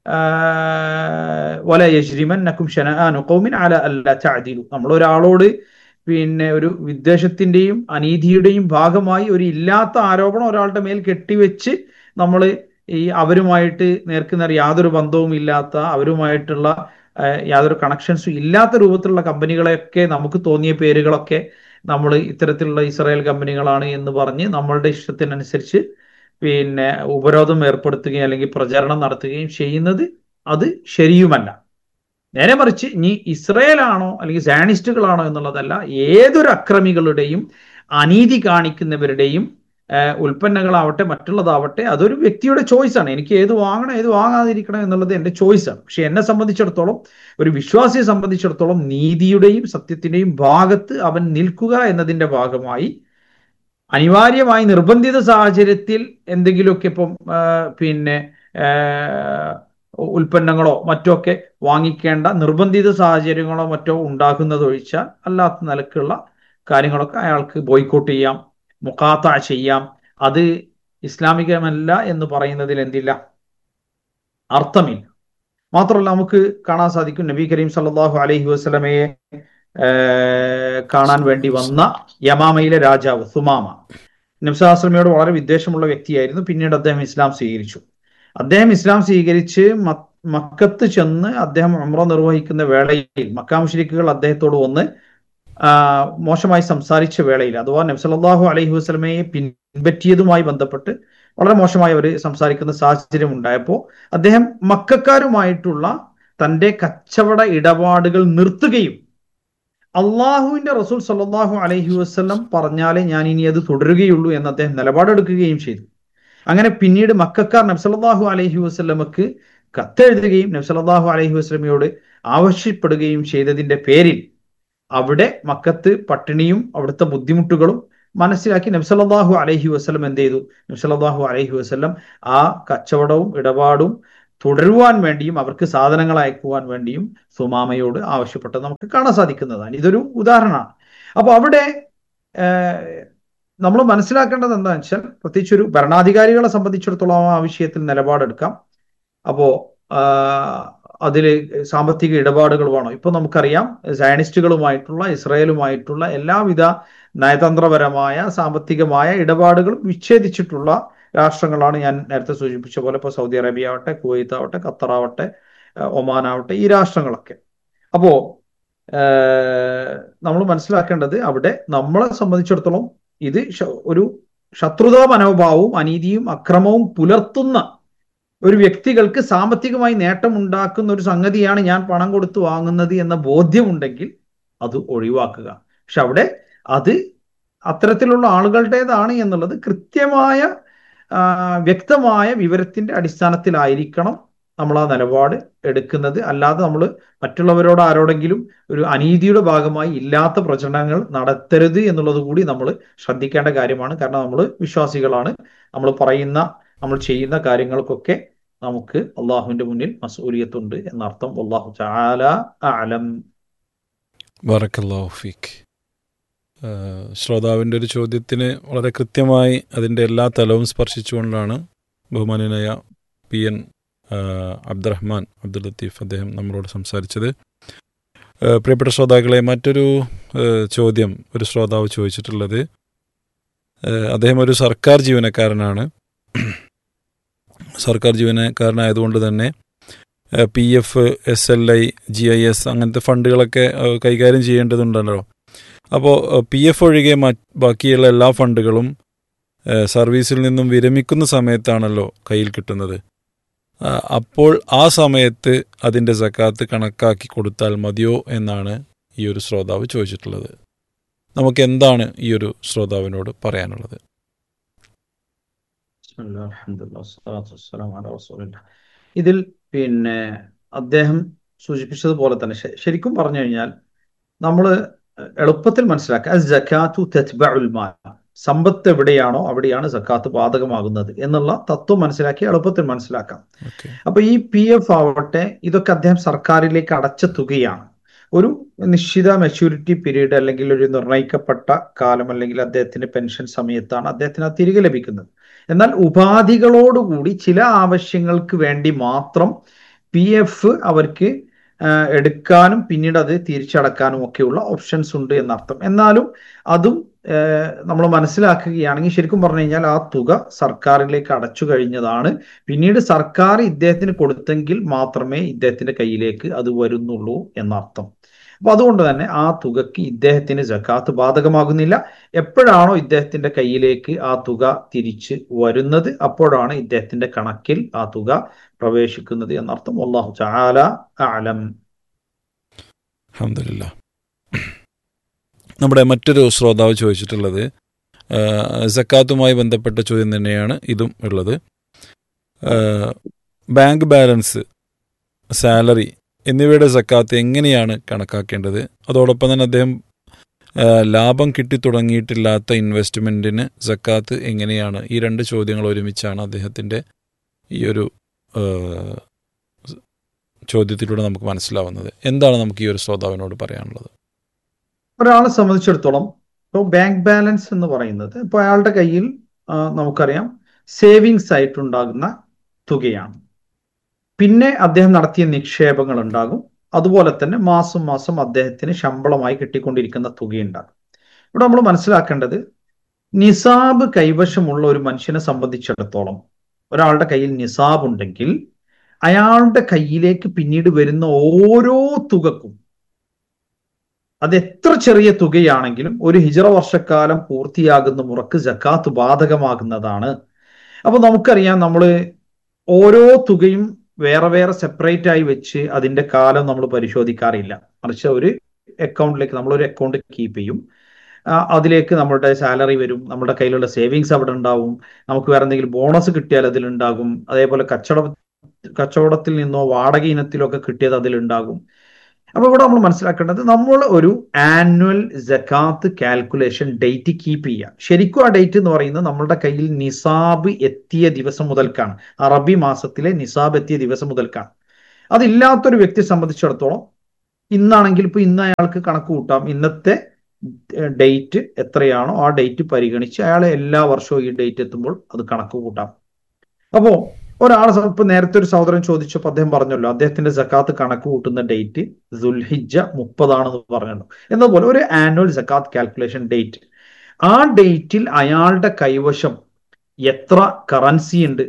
Speaker 2: വല യജ്രിമന്നക്കും ഷനആനു ഖൗമിൻ അല അല്ല തഅദിലു നമ്മൾ ഒരാളോട് പിന്നെ ഒരു വിദ്വേഷത്തിന്റെയും അനീതിയുടെയും ഭാഗമായി ഒരു ഇല്ലാത്ത ആരോപണം ഒരാളുടെ മേൽ കെട്ടിവെച്ച് നമ്മൾ ഈ അവരുമായിട്ട് നേർക്കുനേർ യാതൊരു ബന്ധവും ഇല്ലാത്ത അവരുമായിട്ടുള്ള ആ, യാതൊരു കണക്ഷൻസും ഇല്ലാത്ത രൂപത്തിലുള്ള കമ്പനികളെയൊക്കെ നമുക്ക് തോന്നിയ പേരുകളൊക്കെ നമ്മൾ ഇത്തരത്തിലുള്ള ഇസ്രായേൽ കമ്പനികളാണ് എന്ന് പറഞ്ഞ് നമ്മളുടെ ഇഷ്ടത്തിനനുസരിച്ച് പിന്നെ ഉപരോധം ഏർപ്പെടുത്തുകയും അല്ലെങ്കിൽ പ്രചരണം നടത്തുകയും ചെയ്യുന്നത് അത് ശരിയുമല്ല നേരെ മറിച്ച് ഇനി ഇസ്രയേലാണോ അല്ലെങ്കിൽ സാനിസ്റ്റുകളാണോ എന്നുള്ളതല്ല ഏതൊരു അക്രമികളുടെയും അനീതി കാണിക്കുന്നവരുടെയും ഏഹ്, ഉൽപ്പന്നങ്ങളാവട്ടെ മറ്റുള്ളതാവട്ടെ അതൊരു വ്യക്തിയുടെ ചോയ്സാണ് എനിക്ക് ഏത് വാങ്ങണം ഏത് വാങ്ങാതിരിക്കണം എന്നുള്ളത് എൻ്റെ ചോയ്സാണ് പക്ഷെ എന്നെ സംബന്ധിച്ചിടത്തോളം ഒരു വിശ്വാസിയെ സംബന്ധിച്ചിടത്തോളം നീതിയുടെയും സത്യത്തിന്റെയും ഭാഗത്ത് അവൻ നിൽക്കുക എന്നതിന്റെ ഭാഗമായി അനിവാര്യമായി നിർബന്ധിത സാഹചര്യത്തിൽ എന്തെങ്കിലുമൊക്കെ ഇപ്പം ആ, പിന്നെ ആ, ഉൽപ്പന്നങ്ങളോ മറ്റോ ഒക്കെ വാങ്ങിക്കേണ്ട നിർബന്ധിത സാഹചര്യങ്ങളോ മറ്റോ ഉണ്ടാകുന്നതൊഴിച്ചാൽ അല്ലാത്ത നിലക്കുള്ള കാര്യങ്ങളൊക്കെ അയാൾക്ക് ബോയ്ക്കോട്ട് ചെയ്യാം മുഖാത്ത ചെയ്യാം അത് ഇസ്ലാമികമല്ല എന്ന് പറയുന്നതിൽ എന്തില്ല അർത്ഥമില്ല മാത്രമല്ല നമുക്ക് കാണാൻ സാധിക്കും നബി കരീം സല്ലല്ലാഹു അലൈഹി വസല്ലമയെ ഏഹ്, കാണാൻ വേണ്ടി വന്ന യമാമയിലെ രാജാവ് സുമാമ നബ്സാസ്ലമയോട് വളരെ വിദ്വേഷമുള്ള വ്യക്തിയായിരുന്നു പിന്നീട് അദ്ദേഹം ഇസ്ലാം സ്വീകരിച്ചു അദ്ദേഹം ഇസ്ലാം സ്വീകരിച്ച് മ- മക്കത്ത് ചെന്ന് അദ്ദേഹം ഉംറ നിർവഹിക്കുന്ന വേളയിൽ മക്കാമുഷരിക്കുകൾ അദ്ദേഹത്തോട് വന്ന് ആ, മോശമായി സംസാരിച്ച വേളയിൽ അഥവാ നബ്സല്ലാഹു അലൈഹി വസ്ലമയെ പിൻപറ്റിയതുമായി ബന്ധപ്പെട്ട് വളരെ മോശമായി അവർ സംസാരിക്കുന്ന സാഹചര്യം ഉണ്ടായപ്പോൾ അദ്ദേഹം മക്കാരുമായിട്ടുള്ള തന്റെ കച്ചവട ഇടപാടുകൾ നിർത്തുകയും അള്ളാഹുവിന്റെ റസൂൽ സല്ലല്ലാഹു അലൈഹി വസ്ലം പറഞ്ഞാലേ ഞാൻ ഇനി അത് തുടരുകയുള്ളൂ എന്ന് അദ്ദേഹം നിലപാടെടുക്കുകയും ചെയ്തു അങ്ങനെ പിന്നീട് മക്കാർ നബ്സല്ലാഹു അലൈഹി വസ്ലമക്ക് കത്തെഴുതുകയും നബ്സല്ലാഹു അലൈഹി വസ്ലമയോട് ആവശ്യപ്പെടുകയും ചെയ്തതിന്റെ പേരിൽ അവിടെ മക്കത്ത് പട്ടിണിയും അവിടുത്തെ ബുദ്ധിമുട്ടുകളും മനസ്സിലാക്കി നബ്സല്ലാഹു അലൈഹി വസ്ലം എന്ത് ചെയ്തു നബ്സല്ലാഹു അലൈഹി വസ്ലം ആ കച്ചവടവും ഇടപാടും തുടരുവാൻ വേണ്ടിയും അവർക്ക് സാധനങ്ങൾ അയക്കുവാൻ വേണ്ടിയും സുമാമയോട് ആവശ്യപ്പെട്ടത് നമുക്ക് കാണാൻ സാധിക്കുന്നതാണ് ഇതൊരു ഉദാഹരണമാണ് അപ്പൊ അവിടെ നമ്മൾ മനസ്സിലാക്കേണ്ടത് എന്താണെന്ന് വെച്ചാൽ പ്രത്യേകിച്ച് ഒരു ഭരണാധികാരികളെ സംബന്ധിച്ചിടത്തോളം ആ വിഷയത്തിൽ നിലപാടെടുക്കാം അപ്പോ അതിൽ സാമ്പത്തിക ഇടപാടുകൾ വേണം ഇപ്പൊ നമുക്കറിയാം സയനിസ്റ്റുകളുമായിട്ടുള്ള ഇസ്രായേലുമായിട്ടുള്ള എല്ലാവിധ നയതന്ത്രപരമായ സാമ്പത്തികമായ ഇടപാടുകളും വിച്ഛേദിച്ചിട്ടുള്ള രാഷ്ട്രങ്ങളാണ് ഞാൻ നേരത്തെ സൂചിപ്പിച്ച പോലെ ഇപ്പോൾ സൗദി അറേബ്യ ആവട്ടെ കുവൈത്ത് ആവട്ടെ ഖത്തർ ആവട്ടെ ഒമാൻ ആവട്ടെ ഈ രാഷ്ട്രങ്ങളൊക്കെ അപ്പോ നമ്മൾ മനസ്സിലാക്കേണ്ടത് അവിടെ നമ്മളെ സംബന്ധിച്ചിടത്തോളം ഇത് ഒരു ശത്രുതാ മനോഭാവവും അനീതിയും അക്രമവും പുലർത്തുന്ന ഒരു വ്യക്തികൾക്ക് സാമ്പത്തികമായി നേട്ടം ഉണ്ടാക്കുന്ന ഒരു സംഗതിയാണ് ഞാൻ പണം കൊടുത്ത് വാങ്ങുന്നത് എന്ന ബോധ്യമുണ്ടെങ്കിൽ അത് ഒഴിവാക്കുക പക്ഷെ അവിടെ അത് അത്തരത്തിലുള്ള ആളുകളുടേതാണ് എന്നുള്ളത് കൃത്യമായ വ്യക്തമായ വിവരത്തിന്റെ അടിസ്ഥാനത്തിലായിരിക്കണം നമ്മൾ ആ നിലപാട് എടുക്കുന്നത് അല്ലാതെ നമ്മൾ മറ്റുള്ളവരോട് ആരോടെങ്കിലും ഒരു അനീതിയുടെ ഭാഗമായി ഇല്ലാത്ത പ്രചരണങ്ങൾ നടത്തരുത് എന്നുള്ളത് കൂടി നമ്മൾ ശ്രദ്ധിക്കേണ്ട കാര്യമാണ് കാരണം നമ്മൾ വിശ്വാസികളാണ് നമ്മൾ പറയുന്ന നമ്മൾ ചെയ്യുന്ന കാര്യങ്ങൾക്കൊക്കെ നമുക്ക് അള്ളാഹുവിന്റെ മുന്നിൽ മസൂലിയത്തുണ്ട് എന്നർത്ഥം അള്ളാഹു ചാല അലം
Speaker 1: ബറക്കല്ലാഫിക് ശ്രോതാവിൻ്റെ ഒരു ചോദ്യത്തിന് വളരെ കൃത്യമായി അതിൻ്റെ എല്ലാ തലവും സ്പർശിച്ചുകൊണ്ടാണ് ബഹുമാനായ പി എൻ അബ്ദുറഹ്മാൻ അബ്ദുൽ ലത്തീഫ് അദ്ദേഹം നമ്മളോട് സംസാരിച്ചത് പ്രിയപ്പെട്ട ശ്രോതാക്കളെ മറ്റൊരു ചോദ്യം ഒരു ശ്രോതാവ് ചോദിച്ചിട്ടുള്ളത് അദ്ദേഹം ഒരു സർക്കാർ ജീവനക്കാരനാണ് സർക്കാർ ജീവനക്കാരനായതുകൊണ്ട് തന്നെ P F S L I G I S അങ്ങനത്തെ ഫണ്ടുകളൊക്കെ കൈകാര്യം ചെയ്യേണ്ടതുണ്ടല്ലോ അപ്പോൾ പി എഫ് ഒഴികെ ബാക്കിയുള്ള എല്ലാ ഫണ്ടുകളും സർവീസിൽ നിന്നും വിരമിക്കുന്ന സമയത്താണല്ലോ കയ്യിൽ കിട്ടുന്നത് അപ്പോൾ ആ സമയത്ത് അതിൻ്റെ സക്കാത്ത് കണക്കാക്കി കൊടുത്താൽ മതിയോ എന്നാണ് ഈ ഒരു ശ്രോതാവ് ചോദിച്ചിട്ടുള്ളത് നമുക്ക് എന്താണ് ഈ ഒരു ശ്രോതാവിനോട് പറയാനുള്ളത്
Speaker 2: ബിസ്മില്ലാ, അൽഹംദുലില്ലാ, വസ്സലാത്തു വസ്സലാമു അലാ റസൂലില്ലാ. ഇതിൽ പിന്നെ അദ്ദേഹം സൂചിപ്പിച്ചതുപോലെ തന്നെ ശ- ശരിക്കും പറഞ്ഞു കഴിഞ്ഞാൽ നമ്മൾ എളുപ്പത്തിൽ മനസ്സിലാക്കുക ജക്കാത്തു തെത്ബഉൽ മാൽ സമ്പത്ത് എവിടെയാണോ അവിടെയാണ് സക്കാത്ത് ബാധകമാകുന്നത് എന്നുള്ള തത്വം മനസ്സിലാക്കി എളുപ്പത്തിൽ മനസ്സിലാക്കാം
Speaker 1: ഓക്കെ
Speaker 2: അപ്പൊ ഈ പി എഫ് ആവട്ടെ ഇതൊക്കെ അദ്ദേഹം സർക്കാരിലേക്ക് അടച്ച തുകയാണ് ഒരു നിശ്ചിത മെച്യൂരിറ്റി പീരീഡ് അല്ലെങ്കിൽ ഒരു നിർണയിക്കപ്പെട്ട കാലം അല്ലെങ്കിൽ അദ്ദേഹത്തിന്റെ പെൻഷൻ സമയത്താണ് അദ്ദേഹത്തിന് അത് തിരികെ ലഭിക്കുന്നത് എന്നാൽ ഉപാധികളോടുകൂടി ചില ആവശ്യങ്ങൾക്ക് വേണ്ടി മാത്രം പി എഫ് അവർക്ക് ആ, എടുക്കാനും പിന്നീട് അത് തിരിച്ചടക്കാനും ഒക്കെയുള്ള ഓപ്ഷൻസ് ഉണ്ട് എന്നർത്ഥം എന്നാലും അതും നമ്മൾ മനസ്സിലാക്കുകയാണെങ്കിൽ ശരിക്കും പറഞ്ഞു കഴിഞ്ഞാൽ ആ തുക സർക്കാരിലേക്ക് അടച്ചു കഴിഞ്ഞതാണ് പിന്നീട് സർക്കാർ ഇദ്ദേഹത്തിന് കൊടുത്തെങ്കിൽ മാത്രമേ ഇദ്ദേഹത്തിന്റെ കയ്യിലേക്ക് അത് വരുന്നുള്ളൂ എന്നർത്ഥം അപ്പൊ അതുകൊണ്ട് തന്നെ ആ തുകക്ക് ഇദ്ദേഹത്തിന് ജക്കാത്ത് ബാധകമാകുന്നില്ല എപ്പോഴാണോ ഇദ്ദേഹത്തിന്റെ കയ്യിലേക്ക് ആ തുക തിരിച്ച് വരുന്നത് അപ്പോഴാണ് ഇദ്ദേഹത്തിന്റെ കണക്കിൽ ആ തുക പ്രവേശിക്കുന്നത് എന്നർത്ഥം അള്ളാഹു ചാല ആലം
Speaker 1: അഹമ്മദില്ല നമ്മുടെ മറ്റൊരു ശ്രോതാവ് ചോദിച്ചിട്ടുള്ളത് ആ, സക്കാത്തുമായി ബന്ധപ്പെട്ട ചോദ്യം തന്നെയാണ് ഇതും ഉള്ളത് ആ, ബാങ്ക് ബാലൻസ് സാലറി എന്നിവയുടെ സക്കാത്ത് എങ്ങനെയാണ് കണക്കാക്കേണ്ടത് അതോടൊപ്പം തന്നെ അദ്ദേഹം ആ, ലാഭം കിട്ടി തുടങ്ങിയിട്ടില്ലാത്ത ഇൻവെസ്റ്റ്മെൻറ്റിന് സക്കാത്ത് എങ്ങനെയാണ് ഈ രണ്ട് ചോദ്യങ്ങൾ ഒരുമിച്ചാണ് അദ്ദേഹത്തിൻ്റെ ഈ ഒരു ആ, ചോദ്യത്തിലൂടെ നമുക്ക് മനസ്സിലാവുന്നത് എന്താണ് നമുക്ക് ഈ ഒരു ശ്രോതാവിനോട് പറയാനുള്ളത്
Speaker 2: ഒരാളെ സംബന്ധിച്ചിടത്തോളം ഇപ്പോൾ ബാങ്ക് ബാലൻസ് എന്ന് പറയുന്നത് ഇപ്പോൾ അയാളുടെ കയ്യിൽ ആ, നമുക്കറിയാം സേവിങ്സ് ആയിട്ടുണ്ടാകുന്ന തുകയാണ് പിന്നെ അദ്ദേഹം നടത്തിയ നിക്ഷേപങ്ങൾ ഉണ്ടാകും അതുപോലെ തന്നെ മാസം മാസം അദ്ദേഹത്തിന് ശമ്പളമായി കിട്ടിക്കൊണ്ടിരിക്കുന്ന തുകയുണ്ടാകും ഇവിടെ നമ്മൾ മനസ്സിലാക്കേണ്ടത് നിസാബ് കൈവശമുള്ള ഒരു മനുഷ്യനെ സംബന്ധിച്ചിടത്തോളം ഒരാളുടെ കയ്യിൽ നിസാബ് ഉണ്ടെങ്കിൽ അയാളുടെ കയ്യിലേക്ക് പിന്നീട് വരുന്ന ഓരോ തുകക്കും അത് എത്ര ചെറിയ തുകയാണെങ്കിലും ഒരു ഹിജറ വർഷക്കാലം പൂർത്തിയാകുന്ന മുറക്ക് ജക്കാത്ത് ബാധകമാകുന്നതാണ് അപ്പൊ നമുക്കറിയാം നമ്മൾ ഓരോ തുകയും വേറെ വേറെ സെപ്പറേറ്റ് ആയി വെച്ച് അതിന്റെ കാലം നമ്മൾ പരിശോധിക്കാറില്ല മറിച്ച് ഒരു അക്കൗണ്ടിലേക്ക് നമ്മളൊരു അക്കൗണ്ട് കീപ്പ് ചെയ്യും ആ, അതിലേക്ക് നമ്മുടെ സാലറി വരും നമ്മുടെ കയ്യിലുള്ള സേവിങ്സ് അവിടെ ഉണ്ടാവും നമുക്ക് വേറെ എന്തെങ്കിലും ബോണസ് കിട്ടിയാൽ അതിലുണ്ടാകും അതേപോലെ കച്ചവട കച്ചവടത്തിൽ നിന്നോ വാടക ഇനത്തിലോ ഒക്കെ കിട്ടിയത് അതിലുണ്ടാകും അപ്പൊ ഇവിടെ നമ്മൾ മനസ്സിലാക്കേണ്ടത് നമ്മൾ ഒരു ആനുവൽ ജക്കാത്ത് കാൽക്കുലേഷൻ ഡേറ്റ് കീപ്പ് ചെയ്യുക ശരിക്കും ആ ഡേറ്റ് എന്ന് പറയുന്നത് നമ്മളുടെ കയ്യിൽ നിസാബ് എത്തിയ ദിവസം മുതൽക്കാണ് അറബി മാസത്തിലെ നിസാബ് എത്തിയ ദിവസം മുതൽക്കാണ് അതില്ലാത്തൊരു വ്യക്തിയെ സംബന്ധിച്ചിടത്തോളം ഇന്നാണെങ്കിൽ ഇപ്പൊ ഇന്ന് അയാൾക്ക് കണക്ക് കൂട്ടാം ഇന്നത്തെ ഡേറ്റ് എത്രയാണോ ആ ഡേറ്റ് പരിഗണിച്ച് അയാൾ എല്ലാ വർഷവും ഈ ഡേറ്റ് എത്തുമ്പോൾ അത് കണക്ക് കൂട്ടാം അപ്പോ ഒരാളെ സം- ഇപ്പൊ നേരത്തെ ഒരു സഹോദരൻ ചോദിച്ചപ്പോൾ അദ്ദേഹം പറഞ്ഞല്ലോ അദ്ദേഹത്തിന്റെ സക്കാത്ത് കണക്ക് കൂട്ടുന്ന ഡേറ്റ് ദുൽഹിജ മുപ്പതാണെന്ന് പറഞ്ഞല്ലോ എന്നതുപോലെ ഒരു ആനുവൽ സക്കാത്ത് കാൽക്കുലേഷൻ ഡേറ്റ് ആ ഡേറ്റിൽ അയാളുടെ കൈവശം എത്ര കറൻസി ഉണ്ട്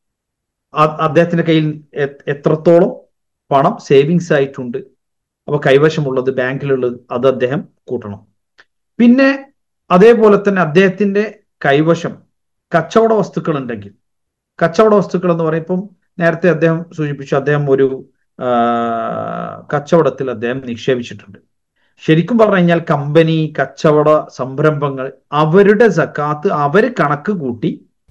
Speaker 2: ആ- അദ്ദേഹത്തിന്റെ കയ്യിൽ എ- എത്രത്തോളം പണം സേവിങ്സ് ആയിട്ടുണ്ട് അപ്പൊ കൈവശമുള്ളത് ബാങ്കിലുള്ളത് അത് അദ്ദേഹം കൂട്ടണം പിന്നെ അതേപോലെ തന്നെ അദ്ദേഹത്തിന്റെ കൈവശം കച്ചവട വസ്തുക്കൾ ഉണ്ടെങ്കിൽ കച്ചവട വസ്തുക്കൾ എന്ന് പറയുമ്പം നേരത്തെ അദ്ദേഹം സൂചിപ്പിച്ചു അദ്ദേഹം ഒരു ആ, കച്ചവടത്തിൽ അദ്ദേഹം നിക്ഷേപിച്ചിട്ടുണ്ട് ശരിക്കും പറഞ്ഞു കഴിഞ്ഞാൽ കമ്പനി കച്ചവട സംരംഭങ്ങൾ അവരുടെ സക്കാത്ത് അവർ കണക്ക് കൂട്ടി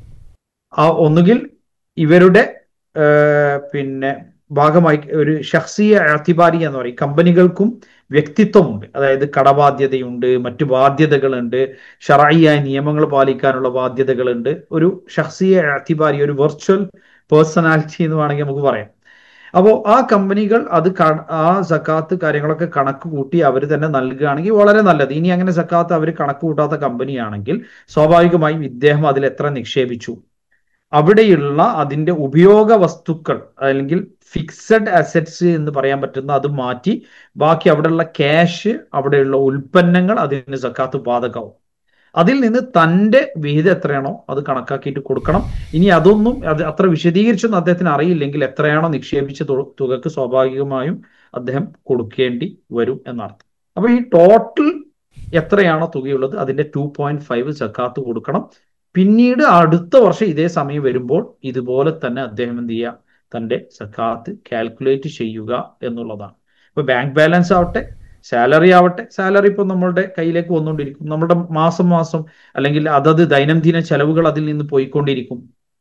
Speaker 2: ആ ഒന്നുകിൽ ഇവരുടെ ആ, പിന്നെ ഭാഗമായി ഒരു ഷഹ്സിയ അത്തിബാരി എന്ന് പറയും കമ്പനികൾക്കും വ്യക്തിത്വമുണ്ട് അതായത് കടബാധ്യതയുണ്ട് മറ്റു ബാധ്യതകളുണ്ട് ഷറായിയായ നിയമങ്ങൾ പാലിക്കാനുള്ള ബാധ്യതകളുണ്ട് ഒരു ഷഹ്സിയ അത്തിബാരി ഒരു വെർച്വൽ പേഴ്സണാലിറ്റി എന്ന് വേണമെങ്കിൽ നമുക്ക് പറയാം അപ്പോൾ ആ കമ്പനികൾ അത് ക- ആ സക്കാത്ത് കാര്യങ്ങളൊക്കെ കണക്ക് കൂട്ടി അവർ തന്നെ നൽകുകയാണെങ്കിൽ വളരെ നല്ലത് ഇനി അങ്ങനെ സക്കാത്ത് അവർ കണക്ക് കൂട്ടാത്ത കമ്പനിയാണെങ്കിൽ സ്വാഭാവികമായും ഇദ്ദേഹം അതിൽ എത്ര നിക്ഷേപിച്ചു അവിടെയുള്ള അതിന്റെ ഉപയോഗ വസ്തുക്കൾ അല്ലെങ്കിൽ ഫിക്സഡ് അസറ്റ്സ് എന്ന് പറയാൻ പറ്റുന്ന അത് മാറ്റി ബാക്കി അവിടെയുള്ള ക്യാഷ് അവിടെയുള്ള ഉൽപ്പന്നങ്ങൾ അതിന് സക്കാത്ത് ബാധകമാവും അതിൽ നിന്ന് തന്റെ വിഹിതം എത്രയാണോ അത് കണക്കാക്കിയിട്ട് കൊടുക്കണം ഇനി അതൊന്നും അത് അത്ര വിശദീകരിച്ചൊന്നും അദ്ദേഹത്തിന് അറിയില്ലെങ്കിൽ എത്രയാണോ നിക്ഷേപിച്ച തു- തുകക്ക് സ്വാഭാവികമായും അദ്ദേഹം കൊടുക്കേണ്ടി വരും എന്നർത്ഥം അപ്പൊ ഈ ടോട്ടൽ എത്രയാണോ തുകയുള്ളത് അതിന്റെ ടു പോയിന്റ് ഫൈവ് സക്കാത്ത് കൊടുക്കണം പിന്നീട് അടുത്ത വർഷം ഇതേ സമയം വരുമ്പോൾ ഇതുപോലെ തന്നെ അദ്ദേഹം എന്ത് ചെയ്യുക തന്റെ സക്കാത്ത് കാൽക്കുലേറ്റ് ചെയ്യുക എന്നുള്ളതാണ് ഇപ്പൊ ബാങ്ക് ബാലൻസ് ആവട്ടെ സാലറി ആവട്ടെ സാലറി ഇപ്പൊ നമ്മളുടെ കയ്യിലേക്ക് വന്നുകൊണ്ടിരിക്കും നമ്മുടെ മാസം മാസം അല്ലെങ്കിൽ അതത് ദൈനംദിന ചെലവുകൾ അതിൽ നിന്ന് പോയിക്കൊണ്ടിരിക്കും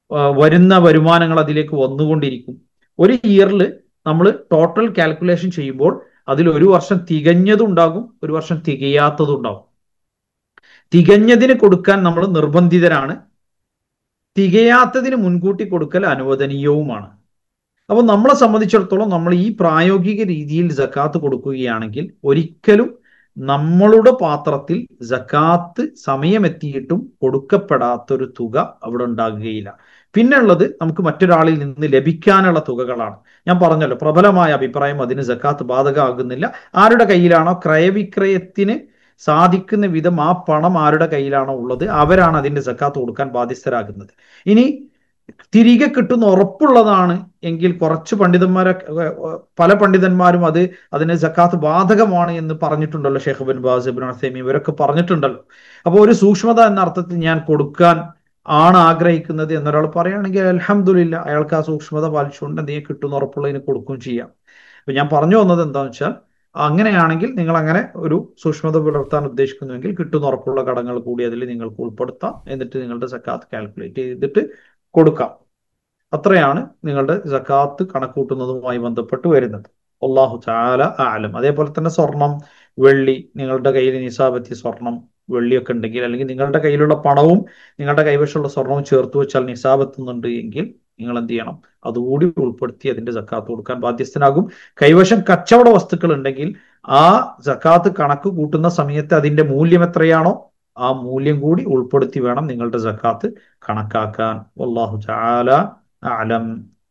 Speaker 2: ആ, വരുന്ന വരുമാനങ്ങൾ അതിലേക്ക് വന്നുകൊണ്ടിരിക്കും ഒരു ഇയറിൽ നമ്മൾ ടോട്ടൽ കാൽക്കുലേഷൻ ചെയ്യുമ്പോൾ അതിൽ ഒരു വർഷം തികഞ്ഞതും ഉണ്ടാകും ഒരു വർഷം തികയാത്തതും ഉണ്ടാകും തികഞ്ഞതിന് കൊടുക്കാൻ നമ്മൾ നിർബന്ധിതരാണ് തികയാത്തതിന് മുൻകൂട്ടി കൊടുക്കൽ അനുവദനീയവുമാണ് അപ്പോൾ നമ്മളെ സംബന്ധിച്ചിടത്തോളം നമ്മൾ ഈ പ്രായോഗിക രീതിയിൽ ജക്കാത്ത് കൊടുക്കുകയാണെങ്കിൽ ഒരിക്കലും നമ്മളുടെ പാത്രത്തിൽ ജക്കാത്ത് സമയമെത്തിയിട്ടും കൊടുക്കപ്പെടാത്തൊരു തുക അവിടെ ഉണ്ടാകുകയില്ല പിന്നെ ഉള്ളത് നമുക്ക് മറ്റൊരാളിൽ നിന്ന് ലഭിക്കാനുള്ള തുകകളാണ് ഞാൻ പറഞ്ഞല്ലോ പ്രബലമായ അഭിപ്രായം അതിന് ജക്കാത്ത് ബാധകമാകുന്നില്ല ആരുടെ കയ്യിലാണോ ക്രയവിക്രയത്തിന് സാധിക്കുന്ന വിധം ആ പണം ആരുടെ കയ്യിലാണോ ഉള്ളത് അവരാണ് അതിന്റെ ജക്കാത്ത് കൊടുക്കാൻ ബാധ്യസ്ഥരാകുന്നത് ഇനി തിരികെ കിട്ടുന്ന ഉറപ്പുള്ളതാണ് എങ്കിൽ കുറച്ച് പണ്ഡിതന്മാരെ പല പണ്ഡിതന്മാരും അത് അതിന് ജക്കാത്ത് ബാധകമാണ് എന്ന് പറഞ്ഞിട്ടുണ്ടല്ലോ ഷെയ്ഖ് ബിൻ ബാസ് ബിൻ അസേമി ഇവരൊക്കെ പറഞ്ഞിട്ടുണ്ടല്ലോ അപ്പോൾ ഒരു സൂക്ഷ്മത എന്ന അർത്ഥത്തിൽ ഞാൻ കൊടുക്കാൻ ആണ് ആഗ്രഹിക്കുന്നത് എന്നൊരാൾ പറയുകയാണെങ്കിൽ അലഹമില്ല അയാൾക്ക് ആ സൂക്ഷ്മത പാലിച്ചുകൊണ്ട് എന്തെങ്കിലും കിട്ടുന്ന ഉറപ്പുള്ളതിന് കൊടുക്കുകയും ചെയ്യാം അപ്പൊ ഞാൻ പറഞ്ഞു വന്നത് എന്താണെന്ന് വെച്ചാൽ അങ്ങനെയാണെങ്കിൽ നിങ്ങൾ അങ്ങനെ ഒരു സൂക്ഷ്മത പുലർത്താൻ ഉദ്ദേശിക്കുന്നുവെങ്കിൽ കിട്ടുന്ന ഉറപ്പുള്ള കടങ്ങൾ കൂടി അതിൽ നിങ്ങൾക്ക് ഉൾപ്പെടുത്താം എന്നിട്ട് നിങ്ങളുടെ സക്കാത്ത് കാൽക്കുലേറ്റ് ചെയ്തിട്ട് കൊടുക്കാം അത്രയാണ് നിങ്ങളുടെ സക്കാത്ത് കണക്കൂട്ടുന്നതുമായി ബന്ധപ്പെട്ട് വരുന്നത് അള്ളാഹു ചാല ആലം അതേപോലെ തന്നെ സ്വർണം വെള്ളി നിങ്ങളുടെ കയ്യിൽ നിസാബത്തി സ്വർണം വെള്ളിയൊക്കെ ഉണ്ടെങ്കിൽ അല്ലെങ്കിൽ നിങ്ങളുടെ കയ്യിലുള്ള പണവും നിങ്ങളുടെ കൈവശമുള്ള സ്വർണവും ചേർത്ത് വെച്ചാൽ നിസാബെത്തുന്നുണ്ട് എങ്കിൽ നിങ്ങൾ എന്ത് ചെയ്യണം അതുകൂടി ഉൾപ്പെടുത്തി അതിന്റെ ജക്കാത്ത് കൊടുക്കാൻ ബാധ്യസ്ഥനാകും കൈവശം കച്ചവട വസ്തുക്കൾ ഉണ്ടെങ്കിൽ ആ ജക്കാത്ത് കണക്ക് കൂട്ടുന്ന സമയത്ത് അതിന്റെ മൂല്യം എത്രയാണോ ആ മൂല്യം കൂടി ഉൾപ്പെടുത്തി വേണം നിങ്ങളുടെ ജക്കാത്ത് കണക്കാക്കാൻ വല്ലാഹു ചാല അലം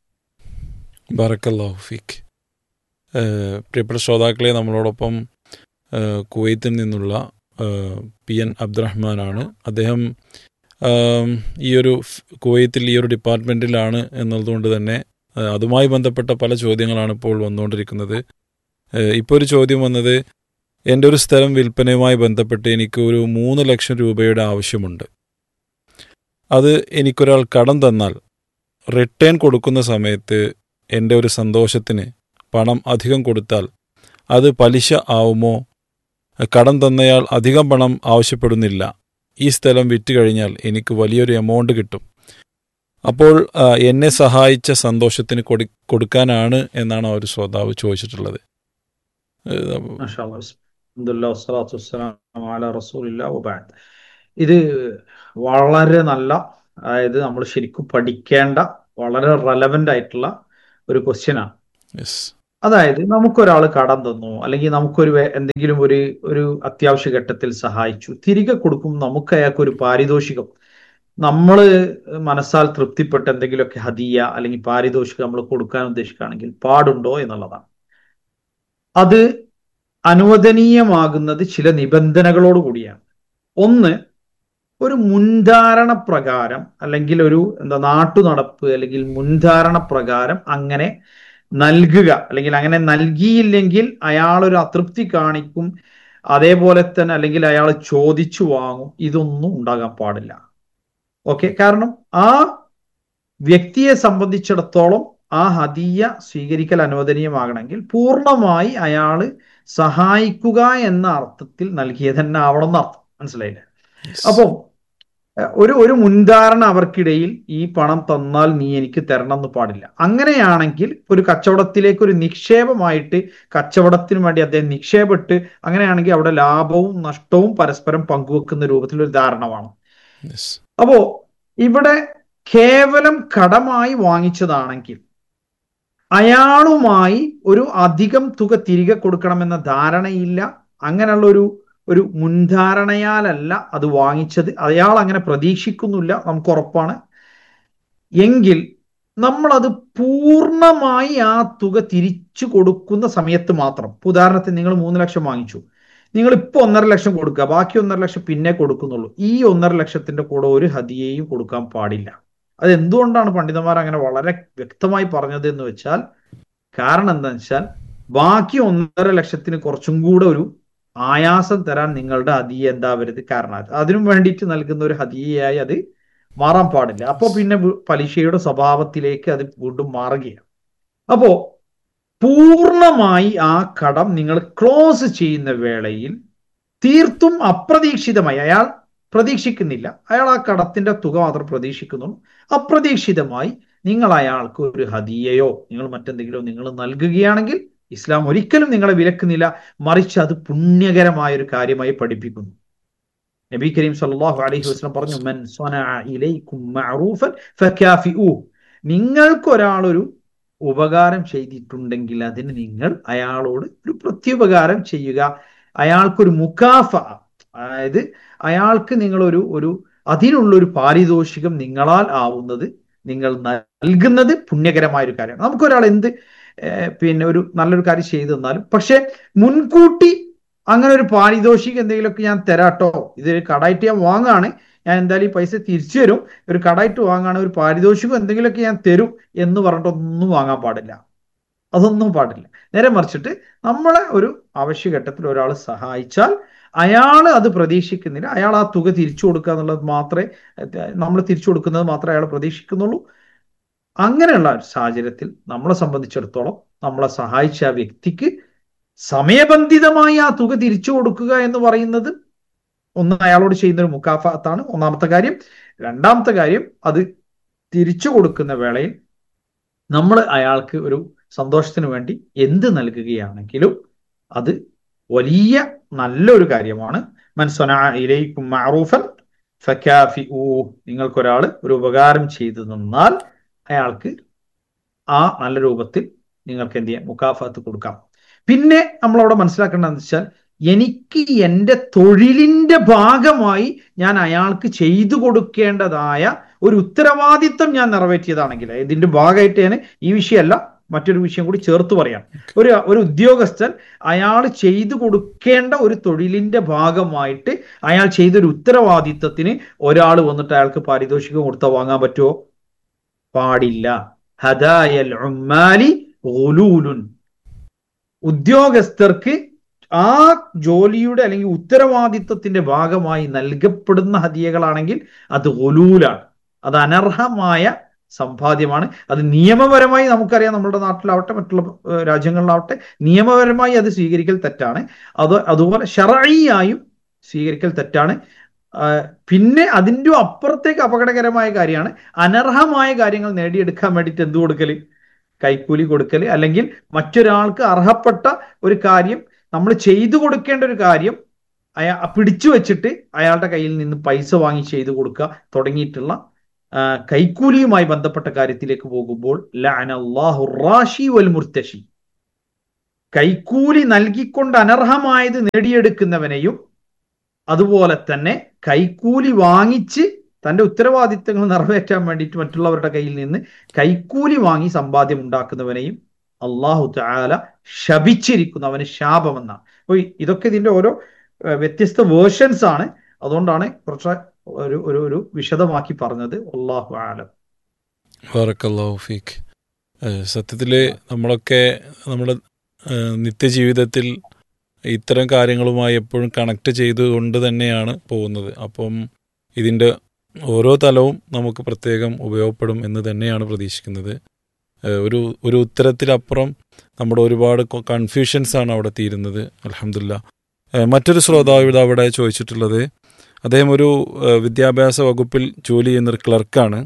Speaker 1: ബറക്കല്ലാഹു ഫീക്ക് ഏഹ് പ്രിയപ്പെട്ട ശ്രോതാക്കളെ നമ്മളോടൊപ്പം ഏഹ് കുവൈത്തിൽ നിന്നുള്ള ഏഹ് പി എൻ അബ്ദുറഹ്മാനാണ് അദ്ദേഹം ആം, ഈ ഒരു ഫ്- കുവൈത്തിൽ ഈ ഒരു ഡിപ്പാർട്ട്മെൻറ്റിലാണ് എന്നതുകൊണ്ട് തന്നെ ഏഹ് അതുമായി ബന്ധപ്പെട്ട പല ചോദ്യങ്ങളാണ് ഇപ്പോൾ വന്നുകൊണ്ടിരിക്കുന്നത് ഏഹ് ഇപ്പോൾ ഒരു ചോദ്യം വന്നത് എൻ്റെ ഒരു സ്ഥലം വിൽപ്പനയുമായി ബന്ധപ്പെട്ട് എനിക്ക് ഒരു മൂന്ന് ലക്ഷം രൂപയുടെ ആവശ്യമുണ്ട് അത് എനിക്കൊരാൾ കടം തന്നാൽ റിട്ടേൺ കൊടുക്കുന്ന സമയത്ത് എൻ്റെ ഒരു സന്തോഷത്തിന് പണം അധികം കൊടുത്താൽ അത് പലിശ ആവുമോ കടം തന്നയാൾ അധികം പണം ആവശ്യപ്പെടുന്നില്ല ഈ സ്ഥലം വിറ്റ് കഴിഞ്ഞാൽ എനിക്ക് വലിയൊരു എമൗണ്ട് കിട്ടും അപ്പോൾ ആ, എന്നെ സഹായിച്ച സന്തോഷത്തിന് കൊടു കൊടുക്കാനാണ് എന്നാണ് ആ ഒരു ശ്രോതാവ് ചോദിച്ചിട്ടുള്ളത് ഏഹ്,
Speaker 2: മാഷാ അല്ലാ. അൽഹംദുലില്ലാ വസ്സലാത്തു വസ്സലാമു അലാ റസൂലില്ലാ വബഅദ്. ഇത് വളരെ നല്ല അതായത് നമ്മൾ ശരിക്കും പഠിക്കേണ്ട വളരെ റെലവെന്റ് ആയിട്ടുള്ള ഒരു ക്വസ്റ്റ്യൻ ആണ്
Speaker 1: yes.
Speaker 2: അതായത് നമുക്കൊരാൾ കടം തന്നു അല്ലെങ്കിൽ നമുക്കൊരു വേ- എന്തെങ്കിലും ഒരു ഒരു അത്യാവശ്യ ഘട്ടത്തിൽ സഹായിച്ചു തിരികെ കൊടുക്കും നമുക്ക് അയാൾക്ക് ഒരു പാരിതോഷികം നമ്മൾ മനസ്സാൽ തൃപ്തിപ്പെട്ട് എന്തെങ്കിലുമൊക്കെ ഹദിയ അല്ലെങ്കിൽ പാരിതോഷികം നമ്മൾ കൊടുക്കാൻ ഉദ്ദേശിക്കുകയാണെങ്കിൽ പാടുണ്ടോ എന്നുള്ളതാണ് അത് അനുവദനീയമാകുന്നത് ചില നിബന്ധനകളോട് കൂടിയാണ് ഒന്ന് ഒരു മുൻധാരണ പ്രകാരം അല്ലെങ്കിൽ ഒരു എന്താ നാട്ടു നടപ്പ് അല്ലെങ്കിൽ മുൻധാരണ പ്രകാരം അങ്ങനെ നൽകുക അല്ലെങ്കിൽ അങ്ങനെ നൽകിയില്ലെങ്കിൽ അയാൾ ഒരു അതൃപ്തി കാണിക്കും അതേപോലെ തന്നെ അല്ലെങ്കിൽ അയാൾ ചോദിച്ചു വാങ്ങും ഇതൊന്നും ഉണ്ടാകാൻ പാടില്ല ഓക്കെ കാരണം ആ വ്യക്തിയെ സംബന്ധിച്ചിടത്തോളം ആ ഹദിയ സ്വീകരിക്കൽ അനുവദനീയമാകണമെങ്കിൽ പൂർണ്ണമായി അയാൾ സഹായിക്കുക എന്ന അർത്ഥത്തിൽ നൽകിയത് തന്നെ ആവണം എന്നർത്ഥം മനസ്സിലായില്ലേ
Speaker 1: Yes.
Speaker 2: അപ്പം എഹ്, ഒരു ഒരു മുൻധാരണ അവർക്കിടയിൽ ഈ പണം തന്നാൽ നീ എനിക്ക് തരണം എന്ന് പാടില്ല അങ്ങനെയാണെങ്കിൽ ഒരു കച്ചവടത്തിലേക്ക് ഒരു നിക്ഷേപമായിട്ട് കച്ചവടത്തിന് വേണ്ടി അദ്ദേഹം നിക്ഷേപിട്ട് അങ്ങനെയാണെങ്കിൽ അവിടെ ലാഭവും നഷ്ടവും പരസ്പരം പങ്കുവെക്കുന്ന രൂപത്തിൽ ഒരു ധാരണ വേണം
Speaker 1: yes.
Speaker 2: അപ്പോ ഇവിടെ കേവലം കടമായി വാങ്ങിച്ചതാണെങ്കിൽ അയാളുമായി ഒരു അധികം തുക തിരികെ കൊടുക്കണമെന്ന ധാരണയില്ല അങ്ങനെയുള്ള ഒരു ഒരു മുൻധാരണയാലല്ല അത് വാങ്ങിച്ചത് അയാൾ അങ്ങനെ പ്രതീക്ഷിക്കുന്നില്ല നമുക്ക് ഉറപ്പാണ് എങ്കിൽ നമ്മളത് പൂർണ്ണമായി ആ തുക തിരിച്ചു കൊടുക്കുന്ന സമയത്ത് മാത്രം ഇപ്പൊ ഉദാഹരണത്തിന് നിങ്ങൾ മൂന്ന് ലക്ഷം വാങ്ങിച്ചു നിങ്ങൾ ഇപ്പൊ ഒന്നര ലക്ഷം കൊടുക്കുക ബാക്കി ഒന്നര ലക്ഷം പിന്നെ കൊടുക്കുന്നുള്ളൂ ഈ ഒന്നര ലക്ഷത്തിന്റെ കൂടെ ഒരു ഹദിയയും കൊടുക്കാൻ പാടില്ല അത് എന്തുകൊണ്ടാണ് പണ്ഡിതന്മാർ അങ്ങനെ വളരെ വ്യക്തമായി പറഞ്ഞത് എന്ന് വെച്ചാൽ കാരണം എന്താണെന്ന് വെച്ചാൽ ബാക്കി ഒന്നര ലക്ഷത്തിന് കുറച്ചും കൂടെ ഒരു ആയാസം തരാൻ നിങ്ങളുടെ ഹദിയ എന്താവരുത് കാരണം അതിനും വേണ്ടിയിട്ട് നൽകുന്ന ഒരു ഹദിയയായി അത് മാറാൻ പാടില്ല അപ്പൊ പിന്നെ വി- പലിശയുടെ സ്വഭാവത്തിലേക്ക് അത് വീണ്ടും മാറുകയാണ് അപ്പോ പൂർണ്ണമായി ആ കടം നിങ്ങൾ ക്ലോസ് ചെയ്യുന്ന വേളയിൽ തീർത്തും അപ്രതീക്ഷിതമായി അയാൾ പ്രതീക്ഷിക്കുന്നില്ല അയാൾ ആ കടത്തിന്റെ തുക മാത്രം പ്രതീക്ഷിക്കുന്നുള്ളൂ അപ്രതീക്ഷിതമായി നിങ്ങൾ അയാൾക്ക് ഒരു ഹദിയയോ നിങ്ങൾ മറ്റെന്തെങ്കിലോ നിങ്ങൾ നൽകുകയാണെങ്കിൽ ഇസ്ലാം ഒരിക്കലും നിങ്ങളെ വിലക്കുന്നില്ല മറിച്ച് അത് പുണ്യകരമായ ഒരു കാര്യമായി പഠിപ്പിക്കുന്നു നബി കരീം സല്ലല്ലാഹു അലൈഹി വസല്ലം പറഞ്ഞു മൻ സ്വനഅ ഇലൈക്കും മഅറൂഫൻ ഫകാഫിഊ നിങ്ങൾക്ക് ഒരാൾ ഒരു ഉപകാരം ചെയ്തിട്ടുണ്ടെങ്കിൽ അതിന് നിങ്ങൾ അയാളോട് ഒരു പ്രത്യുപകാരം ചെയ്യുക അയാൾക്കൊരു മുക്കാഫ അതായത് അയാൾക്ക് നിങ്ങളൊരു ഒരു അതിനുള്ളൊരു പാരിതോഷികം നിങ്ങളാൽ ആവുന്നത് നിങ്ങൾ നൽകുന്നത് പുണ്യകരമായ ഒരു കാര്യമാണ് നമുക്കൊരാൾ എന്ത് ഏഹ്, പിന്നെ ഒരു നല്ലൊരു കാര്യം ചെയ്തു തന്നാലും പക്ഷെ മുൻകൂട്ടി അങ്ങനെ ഒരു പാരിതോഷികം എന്തെങ്കിലുമൊക്കെ ഞാൻ തരാട്ടോ ഇത് കടായിട്ട് ഞാൻ വാങ്ങാണ് ഞാൻ എന്തായാലും ഈ പൈസ തിരിച്ചു തരും ഒരു കടായിട്ട് വാങ്ങാണ് ഒരു പാരിതോഷികം എന്തെങ്കിലുമൊക്കെ ഞാൻ തരും എന്ന് പറഞ്ഞിട്ടൊന്നും വാങ്ങാൻ പാടില്ല അതൊന്നും പാടില്ല നേരെ മറിച്ചിട്ട് നമ്മളെ ഒരു ആവശ്യഘട്ടത്തിൽ ഒരാൾ സഹായിച്ചാൽ അയാൾ അത് പ്രതീക്ഷിക്കുന്നില്ല അയാൾ ആ തുക തിരിച്ചു കൊടുക്കുക എന്നുള്ളത് മാത്രമേ നമ്മൾ തിരിച്ചു കൊടുക്കുന്നത് മാത്രമേ അയാൾ പ്രതീക്ഷിക്കുന്നുള്ളൂ അങ്ങനെയുള്ള ഒരു സാഹചര്യത്തിൽ നമ്മളെ സംബന്ധിച്ചിടത്തോളം നമ്മളെ സഹായിച്ച ആ വ്യക്തിക്ക് സമയബന്ധിതമായി ആ തുക തിരിച്ചു കൊടുക്കുക എന്ന് പറയുന്നത് ഒന്ന് അയാളോട് ചെയ്യുന്ന ഒരു മുക്കാഫത്താണ് ഒന്നാമത്തെ കാര്യം രണ്ടാമത്തെ കാര്യം അത് തിരിച്ചു കൊടുക്കുന്ന വേളയിൽ നമ്മൾ അയാൾക്ക് ഒരു സന്തോഷത്തിന് വേണ്ടി എന്ത് നൽകുകയാണെങ്കിലും അത് വലിയ നല്ലൊരു കാര്യമാണ് മൻസൊന ഇലൈക്കും മഅറൂഫൻ ഫക്കാഫിഊ നിങ്ങൾക്കൊരാൾ ഒരു ഉപകാരം ചെയ്തു തന്നാൽ അയാൾക്ക് ആ നല്ല രൂപത്തിൽ നിങ്ങൾക്ക് എന്ത് ചെയ്യാം മുക്കാഫത്ത് കൊടുക്കാം പിന്നെ നമ്മൾ അവിടെ മനസ്സിലാക്കേണ്ടതെന്ന് വെച്ചാൽ എനിക്ക് എൻ്റെ തൊഴിലിന്റെ ഭാഗമായി ഞാൻ അയാൾക്ക് ചെയ്തു കൊടുക്കേണ്ടതായ ഒരു ഉത്തരവാദിത്തം ഞാൻ നിറവേറ്റിയതാണെങ്കിൽ ഇതിന്റെ ഭാഗമായിട്ട് ഞാൻ ഈ വിഷയമല്ല മറ്റൊരു വിഷയം കൂടി ചേർത്ത് പറയാം ഒരു ഒരു ഉദ്യോഗസ്ഥൻ അയാൾ ചെയ്തു കൊടുക്കേണ്ട ഒരു തൊഴിലിന്റെ ഭാഗമായിട്ട് അയാൾ ചെയ്തൊരു ഉത്തരവാദിത്തത്തിന് ഒരാൾ വന്നിട്ട് അയാൾക്ക് പാരിതോഷികം കൊടുത്താൽ വാങ്ങാൻ പറ്റുമോ പാടില്ല ഹദായൽ ഉമ്മാലി ഗുലൂലുൻ ഉദ്യോഗസ്ഥർക്ക് ആ ജോലിയുടെ അല്ലെങ്കിൽ ഉത്തരവാദിത്വത്തിന്റെ ഭാഗമായി നൽകപ്പെടുന്ന ഹദിയകളാണെങ്കിൽ അത് ഒലൂലാണ് അത് അനർഹമായ സമ്പാദ്യമാണ് അത് നിയമപരമായി നമുക്കറിയാം നമ്മുടെ നാട്ടിലാവട്ടെ മറ്റുള്ള ഏഹ്, രാജ്യങ്ങളിലാവട്ടെ നിയമപരമായി അത് സ്വീകരിക്കൽ തെറ്റാണ് അത് അതുപോലെ ഷറയിയായും സ്വീകരിക്കൽ തെറ്റാണ് ആ, പിന്നെ അതിൻ്റെ അപ്പുറത്തേക്ക് അപകടകരമായ കാര്യമാണ് അനർഹമായ കാര്യങ്ങൾ നേടിയെടുക്കാൻ വേണ്ടിയിട്ട് എന്ത് കൊടുക്കല് കൈക്കൂലി കൊടുക്കൽ അല്ലെങ്കിൽ മറ്റൊരാൾക്ക് അർഹപ്പെട്ട ഒരു കാര്യം നമ്മൾ ചെയ്തു കൊടുക്കേണ്ട ഒരു കാര്യം അയാ പിടിച്ചു വെച്ചിട്ട് അയാളുടെ കയ്യിൽ നിന്ന് പൈസ വാങ്ങി ചെയ്തു കൊടുക്കുക തുടങ്ങിയിട്ടുള്ള ആ, കൈക്കൂലിയുമായി ബന്ധപ്പെട്ട കാര്യത്തിലേക്ക് പോകുമ്പോൾ ലഅനല്ലാഹു റാഷി വൽ മുർത്തഷി കൈക്കൂലി നൽകിക്കൊണ്ട് അനർഹമായത് നേടിയെടുക്കുന്നവനെയും അതുപോലെ തന്നെ കൈക്കൂലി വാങ്ങിച്ച് തന്റെ ഉത്തരവാദിത്തങ്ങൾ നിറവേറ്റാൻ വേണ്ടിയിട്ട് മറ്റുള്ളവരുടെ കയ്യിൽ നിന്ന് കൈക്കൂലി വാങ്ങി സമ്പാദ്യം ഉണ്ടാക്കുന്നവനെയും അള്ളാഹു താല ശപിച്ചിരിക്കുന്നു അവന് ശാപമെന്നാണ് അപ്പോൾ ഇതൊക്കെ ഇതിന്റെ ഓരോ ഏഹ്, വ്യത്യസ്ത വേർഷൻസ് ആണ് അതുകൊണ്ടാണ് കുറച്ച് ഒരു ഒരു ഒരു വിശദമാക്കി പറഞ്ഞത് അള്ളാഹു ആലം
Speaker 1: ബാറക്കല്ലാഹു ഫീക്ക് സത്യത്തിൽ നമ്മളൊക്കെ നമ്മുടെ ഏഹ്, നിത്യജീവിതത്തിൽ ഇത്തരം കാര്യങ്ങളുമായി എപ്പോഴും കണക്ട് ചെയ്തുകൊണ്ട് തന്നെയാണ് പോകുന്നത് അപ്പം ഇതിൻ്റെ ഓരോ തലവും നമുക്ക് പ്രത്യേകം ഉപയോഗപ്പെടും എന്ന് തന്നെയാണ് പ്രതീക്ഷിക്കുന്നത് ഏഹ്, ഒരു ഒരു ഉത്തരത്തിലപ്പുറം നമ്മുടെ ഒരുപാട് കൺഫ്യൂഷൻസ് ആണ് അവിടെ തീരുന്നത് അലഹമില്ല മറ്റൊരു ശ്രോതാവ് ഇവിടെ അവിടെ ചോദിച്ചിട്ടുള്ളത് അദ്ദേഹം ഒരു ഏഹ്, വിദ്യാഭ്യാസ വകുപ്പിൽ ജോലി ചെയ്യുന്ന ഒരു ക്ലർക്കാണ്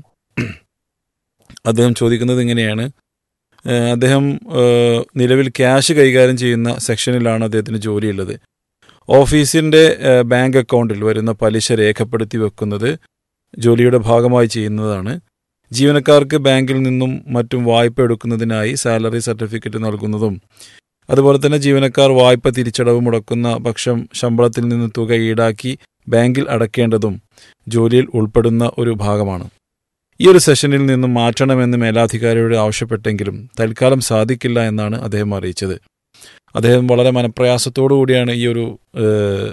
Speaker 1: അദ്ദേഹം ചോദിക്കുന്നത് ഇങ്ങനെയാണ് ഏഹ് അദ്ദേഹം ഏഹ് നിലവിൽ ക്യാഷ് കൈകാര്യം ചെയ്യുന്ന സെക്ഷനിലാണ് അദ്ദേഹത്തിന് ജോലിയുള്ളത് ഓഫീസിൻ്റെ ഏഹ് ബാങ്ക് അക്കൗണ്ടിൽ വരുന്ന പലിശ രേഖപ്പെടുത്തി വെക്കുന്നത് ജോലിയുടെ ഭാഗമായി ചെയ്യുന്നതാണ് ജീവനക്കാർക്ക് ബാങ്കിൽ നിന്നും മറ്റും വായ്പ എടുക്കുന്നതിനായി സാലറി സർട്ടിഫിക്കറ്റ് നൽകുന്നതും അതുപോലെ തന്നെ ജീവനക്കാർ വായ്പ തിരിച്ചടവ് മുടക്കുന്ന പക്ഷം ശമ്പളത്തിൽ നിന്ന് തുക ഈടാക്കി ബാങ്കിൽ അടക്കേണ്ടതും ജോലിയിൽ ഉൾപ്പെടുന്ന ഒരു ഭാഗമാണ് ഈ ഒരു സെഷനിൽ നിന്നും മാറ്റണമെന്ന് മേലാധികാരിയോട് ആവശ്യപ്പെട്ടെങ്കിലും തൽക്കാലം സാധിക്കില്ല എന്നാണ് അദ്ദേഹം അറിയിച്ചത് അദ്ദേഹം വളരെ മനപ്രയാസത്തോടു കൂടിയാണ് ഈ ഒരു ഏഹ്,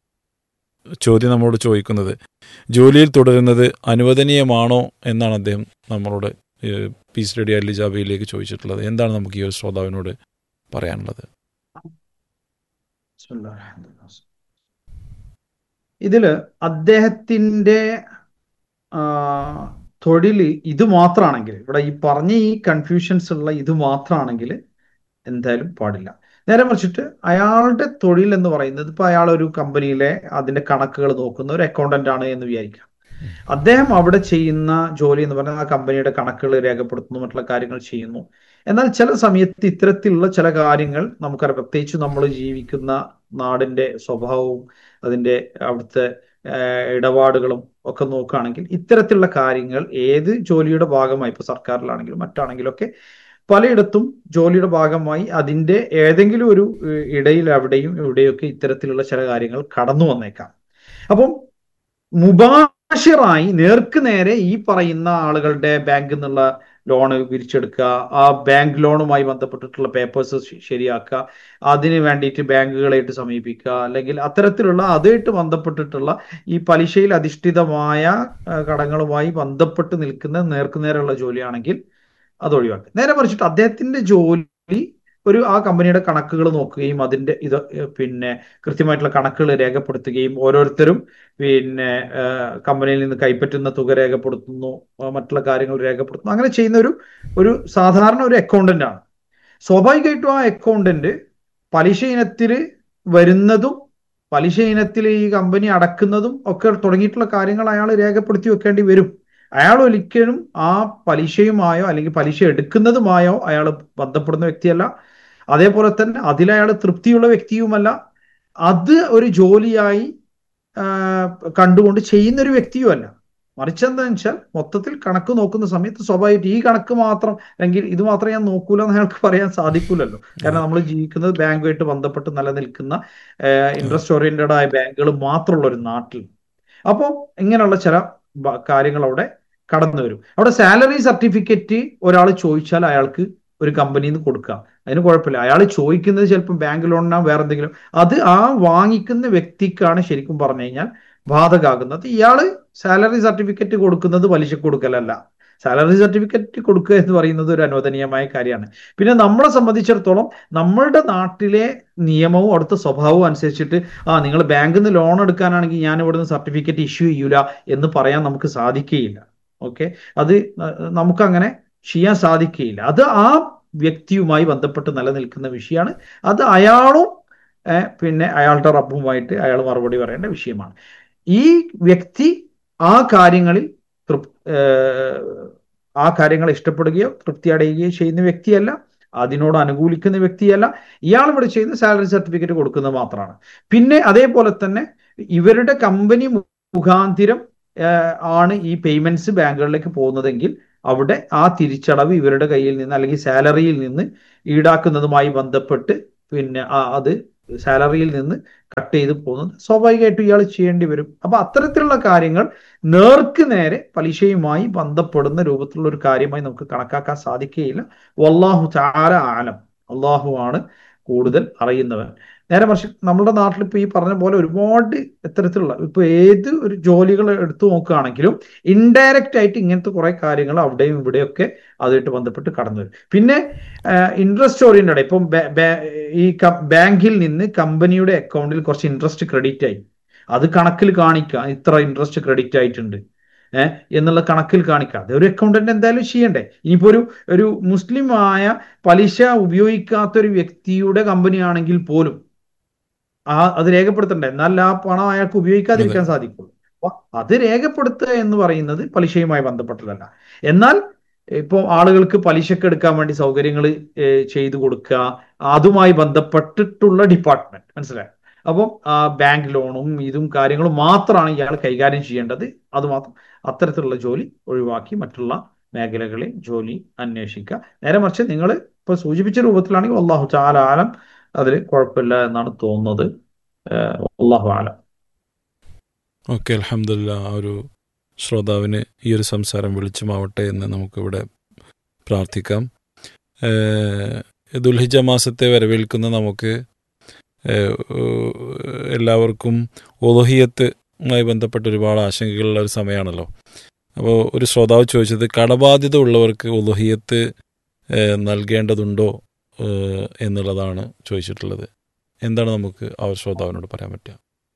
Speaker 1: ചോദ്യം നമ്മളോട് ചോദിക്കുന്നത് ജോലിയിൽ തുടരുന്നത് അനുവദനീയമാണോ എന്നാണ് അദ്ദേഹം നമ്മളോട് ഏഹ്, പീസ് റെഡി അല്ലി ജാബയിലേക്ക് ചോദിച്ചിട്ടുള്ളത് എന്താണ് നമുക്ക് ഈ ഒരു ശ്രോതാവിനോട് പറയാനുള്ളത്
Speaker 2: ഇതില് അദ്ദേഹത്തിന്റെ ആ, തൊഴില് ഇത് മാത്രമാണെങ്കിൽ ഇവിടെ ഈ പറഞ്ഞ ഈ കൺഫ്യൂഷൻസ് ഉള്ള ഇത് മാത്രമാണെങ്കിൽ എന്തായാലും പാടില്ല നേരെ മറിച്ചിട്ട് അയാളുടെ തൊഴിൽ എന്ന് പറയുന്നത് ഇപ്പൊ അയാൾ ഒരു കമ്പനിയിലെ അതിന്റെ കണക്കുകൾ നോക്കുന്ന ഒരു അക്കൗണ്ടന്റ് ആണ് എന്ന് വിചാരിക്കാം അദ്ദേഹം അവിടെ ചെയ്യുന്ന ജോലി എന്ന് പറഞ്ഞാൽ ആ കമ്പനിയുടെ കണക്കുകൾ രേഖപ്പെടുത്തുന്നു മറ്റുള്ള കാര്യങ്ങൾ ചെയ്യുന്നു എന്നാൽ ചില സമയത്ത് ഇത്തരത്തിലുള്ള ചില കാര്യങ്ങൾ നമുക്കറിയാം പ്രത്യേകിച്ച് നമ്മൾ ജീവിക്കുന്ന നാടിന്റെ സ്വഭാവവും അതിന്റെ അവിടുത്തെ ഏഹ്, ഇടപാടുകളും ഒക്കെ നോക്കുകയാണെങ്കിൽ ഇത്തരത്തിലുള്ള കാര്യങ്ങൾ ഏത് ജോലിയുടെ ഭാഗമായി ഇപ്പൊ സർക്കാരിലാണെങ്കിലും മറ്റാണെങ്കിലും ഒക്കെ പലയിടത്തും ജോലിയുടെ ഭാഗമായി അതിന്റെ ഏതെങ്കിലും ഒരു ഏഹ്, ഇടയിൽ അവിടെയും ഇവിടെയൊക്കെ ഇത്തരത്തിലുള്ള ചില കാര്യങ്ങൾ കടന്നു വന്നേക്കാം അപ്പം മുബാഷിറായി നേർക്ക് നേരെ ഈ പറയുന്ന ആളുകളുടെ ബാങ്കിൽ നിന്നുള്ള ലോണ് പിരിച്ചെടുക്കുക ആ ബാങ്ക് ലോണുമായി ബന്ധപ്പെട്ടിട്ടുള്ള പേപ്പേഴ്സ് ശരിയാക്കുക അതിന് വേണ്ടിയിട്ട് ബാങ്കുകളായിട്ട് സമീപിക്കുക അല്ലെങ്കിൽ അത്തരത്തിലുള്ള അതുമായിട്ട് ബന്ധപ്പെട്ടിട്ടുള്ള ഈ പലിശയിൽ അധിഷ്ഠിതമായ ആ, കടങ്ങളുമായി ബന്ധപ്പെട്ട് നിൽക്കുന്ന നേർക്കുനേരെയുള്ള ജോലിയാണെങ്കിൽ അത് ഒഴിവാക്കുക നേരെ മറിച്ചിട്ട് അദ്ദേഹത്തിന്റെ ജോലി ഒരു ആ കമ്പനിയുടെ കണക്കുകൾ നോക്കുകയും അതിന്റെ ഇത് ഏഹ്, പിന്നെ കൃത്യമായിട്ടുള്ള കണക്കുകൾ രേഖപ്പെടുത്തുകയും ഓരോരുത്തരും പിന്നെ ഏഹ്, കമ്പനിയിൽ നിന്ന് കൈപ്പറ്റുന്ന തുക രേഖപ്പെടുത്തുന്നു ആ, മറ്റുള്ള കാര്യങ്ങൾ രേഖപ്പെടുത്തുന്നു അങ്ങനെ ചെയ്യുന്ന ഒരു ഒരു സാധാരണ ഒരു അക്കൗണ്ടന്റ് ആണ് സ്വാഭാവികമായിട്ടും ആ അക്കൗണ്ടന്റ് പലിശ ഇനത്തിൽ വരുന്നതും പലിശ ഇനത്തിൽ ഈ കമ്പനി അടക്കുന്നതും ഒക്കെ തുടങ്ങിയിട്ടുള്ള കാര്യങ്ങൾ അയാൾ രേഖപ്പെടുത്തി വെക്കേണ്ടി വരും അയാൾ ഒരിക്കലും ആ പലിശയുമായോ അല്ലെങ്കിൽ പലിശ എടുക്കുന്നതുമായോ അയാൾ ബന്ധപ്പെടുന്ന വ്യക്തിയല്ല അതേപോലെ തന്നെ അതിൽ അയാൾ തൃപ്തിയുള്ള വ്യക്തിയുമല്ല അത് ഒരു ജോലിയായി ആ, കണ്ടുകൊണ്ട് ചെയ്യുന്ന ഒരു വ്യക്തിയുമല്ല മറിച്ച് എന്താണെന്ന് വെച്ചാൽ മൊത്തത്തിൽ കണക്ക് നോക്കുന്ന സമയത്ത് സ്വാഭാവികമായിട്ട് ഈ കണക്ക് മാത്രം അല്ലെങ്കിൽ ഇത് മാത്രം ഞാൻ നോക്കൂല എന്ന് അയാൾക്ക് പറയാൻ സാധിക്കൂലല്ലോ കാരണം നമ്മൾ ജീവിക്കുന്നത് ബാങ്കുമായിട്ട് ബന്ധപ്പെട്ട് നിലനിൽക്കുന്ന ഇൻട്രസ്റ്റ് ഓറിയന്റഡ് ആയ ബാങ്കുകൾ മാത്രമുള്ള ഒരു നാട്ടിൽ അപ്പോൾ ഇങ്ങനെയുള്ള ചില ബ- കാര്യങ്ങൾ അവിടെ കടന്നു വരും അവിടെ സാലറി സർട്ടിഫിക്കറ്റ് ഒരാൾ ചോദിച്ചാൽ അയാൾക്ക് ഒരു കമ്പനിയിൽ നിന്ന് കൊടുക്കാം അതിന് കുഴപ്പമില്ല അയാൾ ചോദിക്കുന്നത് ചിലപ്പം ബാങ്ക് ലോണിനാ വേറെ എന്തെങ്കിലും അത് ആ വാങ്ങിക്കുന്ന വ്യക്തിക്കാണ് ശരിക്കും പറഞ്ഞു കഴിഞ്ഞാൽ ബാധകാകുന്നത് ഇയാള് സാലറി സർട്ടിഫിക്കറ്റ് കൊടുക്കുന്നത് പലിശ കൊടുക്കലല്ല സാലറി സർട്ടിഫിക്കറ്റ് കൊടുക്കുക എന്ന് പറയുന്നത് ഒരു അനുവദനീയമായ കാര്യമാണ് പിന്നെ നമ്മളെ സംബന്ധിച്ചിടത്തോളം നമ്മളുടെ നാട്ടിലെ നിയമവും അവിടുത്തെ സ്വഭാവവും അനുസരിച്ചിട്ട് ആ നിങ്ങൾ ബാങ്കിൽ നിന്ന് ലോൺ എടുക്കാനാണെങ്കിൽ ഞാൻ ഇവിടുന്ന് സർട്ടിഫിക്കറ്റ് ഇഷ്യൂ ചെയ്യൂല എന്ന് പറയാൻ നമുക്ക് സാധിക്കുകയില്ല ഓക്കെ അത് നമുക്കങ്ങനെ ചെയ്യാൻ സാധിക്കുകയില്ല അത് ആ വ്യക്തിയുമായി ബന്ധപ്പെട്ട് നിലനിൽക്കുന്ന വിഷയമാണ് അത് അയാളും ഏഹ്, പിന്നെ അയാളുടെ റബ്ബുമായിട്ട് അയാൾ മറുപടി പറയേണ്ട വിഷയമാണ് ഈ വ്യക്തി ആ കാര്യങ്ങളിൽ തൃപ് ഏഹ്, ആ കാര്യങ്ങൾ ഇഷ്ടപ്പെടുകയോ തൃപ്തി അടയുകയോ ചെയ്യുന്ന വ്യക്തിയല്ല അതിനോട് അനുകൂലിക്കുന്ന വ്യക്തിയല്ല ഇയാൾ ഇവിടെ ചെയ്യുന്ന സാലറി സർട്ടിഫിക്കറ്റ് കൊടുക്കുന്നത് മാത്രമാണ് പിന്നെ അതേപോലെ തന്നെ ഇവരുടെ കമ്പനി മുഖാന്തിരം ഏഹ്, ആണ് ഈ പേയ്മെന്റ്സ് ബാങ്കുകളിലേക്ക് പോകുന്നതെങ്കിൽ അവിടെ ആ തിരിച്ചടവ് ഇവരുടെ കയ്യിൽ നിന്ന് അല്ലെങ്കിൽ സാലറിയിൽ നിന്ന് ഈടാക്കുന്നതുമായി ബന്ധപ്പെട്ട് പിന്നെ ആ അത് സാലറിയിൽ നിന്ന് കട്ട് ചെയ്ത് പോകുന്നത് സ്വാഭാവികമായിട്ടും ഇയാൾ ചെയ്യേണ്ടി വരും അപ്പൊ അത്തരത്തിലുള്ള കാര്യങ്ങൾ നേർക്ക് നേരെ പലിശയുമായി ബന്ധപ്പെടുന്ന രൂപത്തിലുള്ള ഒരു കാര്യമായി നമുക്ക് കണക്കാക്കാൻ സാധിക്കുകയില്ല വല്ലാഹു ചാര ആലം അള്ളാഹു ആണ് കൂടുതൽ അറിയുന്നവൻ നേരെ മറിച്ച് നമ്മുടെ നാട്ടിൽ ഇപ്പൊ ഈ പറഞ്ഞ പോലെ ഒരുപാട് ഇത്തരത്തിലുള്ള ഇപ്പൊ ഏത് ഒരു ജോലികൾ എടുത്തു നോക്കുകയാണെങ്കിലും ഇൻഡയറക്റ്റ് ആയിട്ട് ഇങ്ങനത്തെ കുറെ കാര്യങ്ങൾ അവിടെയും ഇവിടെയൊക്കെ അതുമായിട്ട് ബന്ധപ്പെട്ട് കടന്നു വരും പിന്നെ ഇൻട്രസ്റ്റ് ഓറിയന്റഡ് ഇപ്പം ബേ- ബേ- ഈ ക- ബാങ്കിൽ നിന്ന് കമ്പനിയുടെ അക്കൗണ്ടിൽ കുറച്ച് ഇൻട്രസ്റ്റ് ക്രെഡിറ്റ് ആയി അത് കണക്കിൽ കാണിക്കുക ഇത്ര ഇൻട്രസ്റ്റ് ക്രെഡിറ്റ് ആയിട്ടുണ്ട് ഏഹ് എന്നുള്ള കണക്കിൽ കാണിക്കുക അത് ഒരു അക്കൗണ്ടന്റ് എന്തായാലും ചെയ്യണ്ടേ ഇനിയിപ്പോ ഒരു ഒരു മുസ്ലിമായ പലിശ ഉപയോഗിക്കാത്ത ഒരു വ്യക്തിയുടെ കമ്പനി ആണെങ്കിൽ പോലും ആ അത് രേഖപ്പെടുത്തണ്ടേ എന്നാൽ ആ പണം അയാൾക്ക് ഉപയോഗിക്കാതിരിക്കാൻ സാധിക്കുള്ളൂ അപ്പൊ അത് രേഖപ്പെടുത്തുക എന്ന് പറയുന്നത് പലിശയുമായി ബന്ധപ്പെട്ടതല്ല എന്നാൽ ഇപ്പോൾ ആളുകൾക്ക് പലിശക്ക് എടുക്കാൻ വേണ്ടി സൗകര്യങ്ങൾ ചെയ്തു കൊടുക്കുക അതുമായി ബന്ധപ്പെട്ടിട്ടുള്ള ഡിപ്പാർട്ട്മെന്റ് മനസ്സിലായോ അപ്പം ആ ബാങ്ക് ലോണും ഇതും കാര്യങ്ങളും മാത്രമാണ് ഇയാൾ കൈകാര്യം ചെയ്യേണ്ടത് അത് മാത്രം അത്തരത്തിലുള്ള ജോലി ഒഴിവാക്കി മറ്റുള്ള മേഖലകളിൽ ജോലി അന്വേഷിക്കുക നേരെ മറിച്ച് നിങ്ങൾ ഇപ്പൊ സൂചിപ്പിച്ച രൂപത്തിലാണെങ്കിൽ അള്ളാഹു ചാല ആലം അതിൽ കുഴപ്പമില്ല എന്നാണ് തോന്നുന്നത് ഏഹ് അള്ളാഹു ആലം
Speaker 1: ഓക്കെ അലഹമില്ല ആ ഒരു ശ്രോതാവിന് ഈ ഒരു സംസാരം വെളിച്ചമാവട്ടെ എന്ന് നമുക്കിവിടെ പ്രാർത്ഥിക്കാം ഏഹ് ദുൽഹിജ മാസത്തെ വരവേൽക്കുന്ന നമുക്ക് ഏഹ് എല്ലാവർക്കും ഒലഹിയത്തുമായി ബന്ധപ്പെട്ട് ഒരുപാട് ആശങ്കകളുള്ള ഒരു സമയമാണല്ലോ അപ്പോൾ ഒരു ശ്രോതാവ് ചോദിച്ചത് കടബാധ്യത ഉള്ളവർക്ക് ഒലഹിയത്ത് നൽകേണ്ടതുണ്ടോ ഏഹ് എന്നുള്ളതാണ് ചോദിച്ചിട്ടുള്ളത് എന്താണ് നമുക്ക് ആ ഒരു ശ്രോതാവിനോട് പറയാൻ പറ്റുക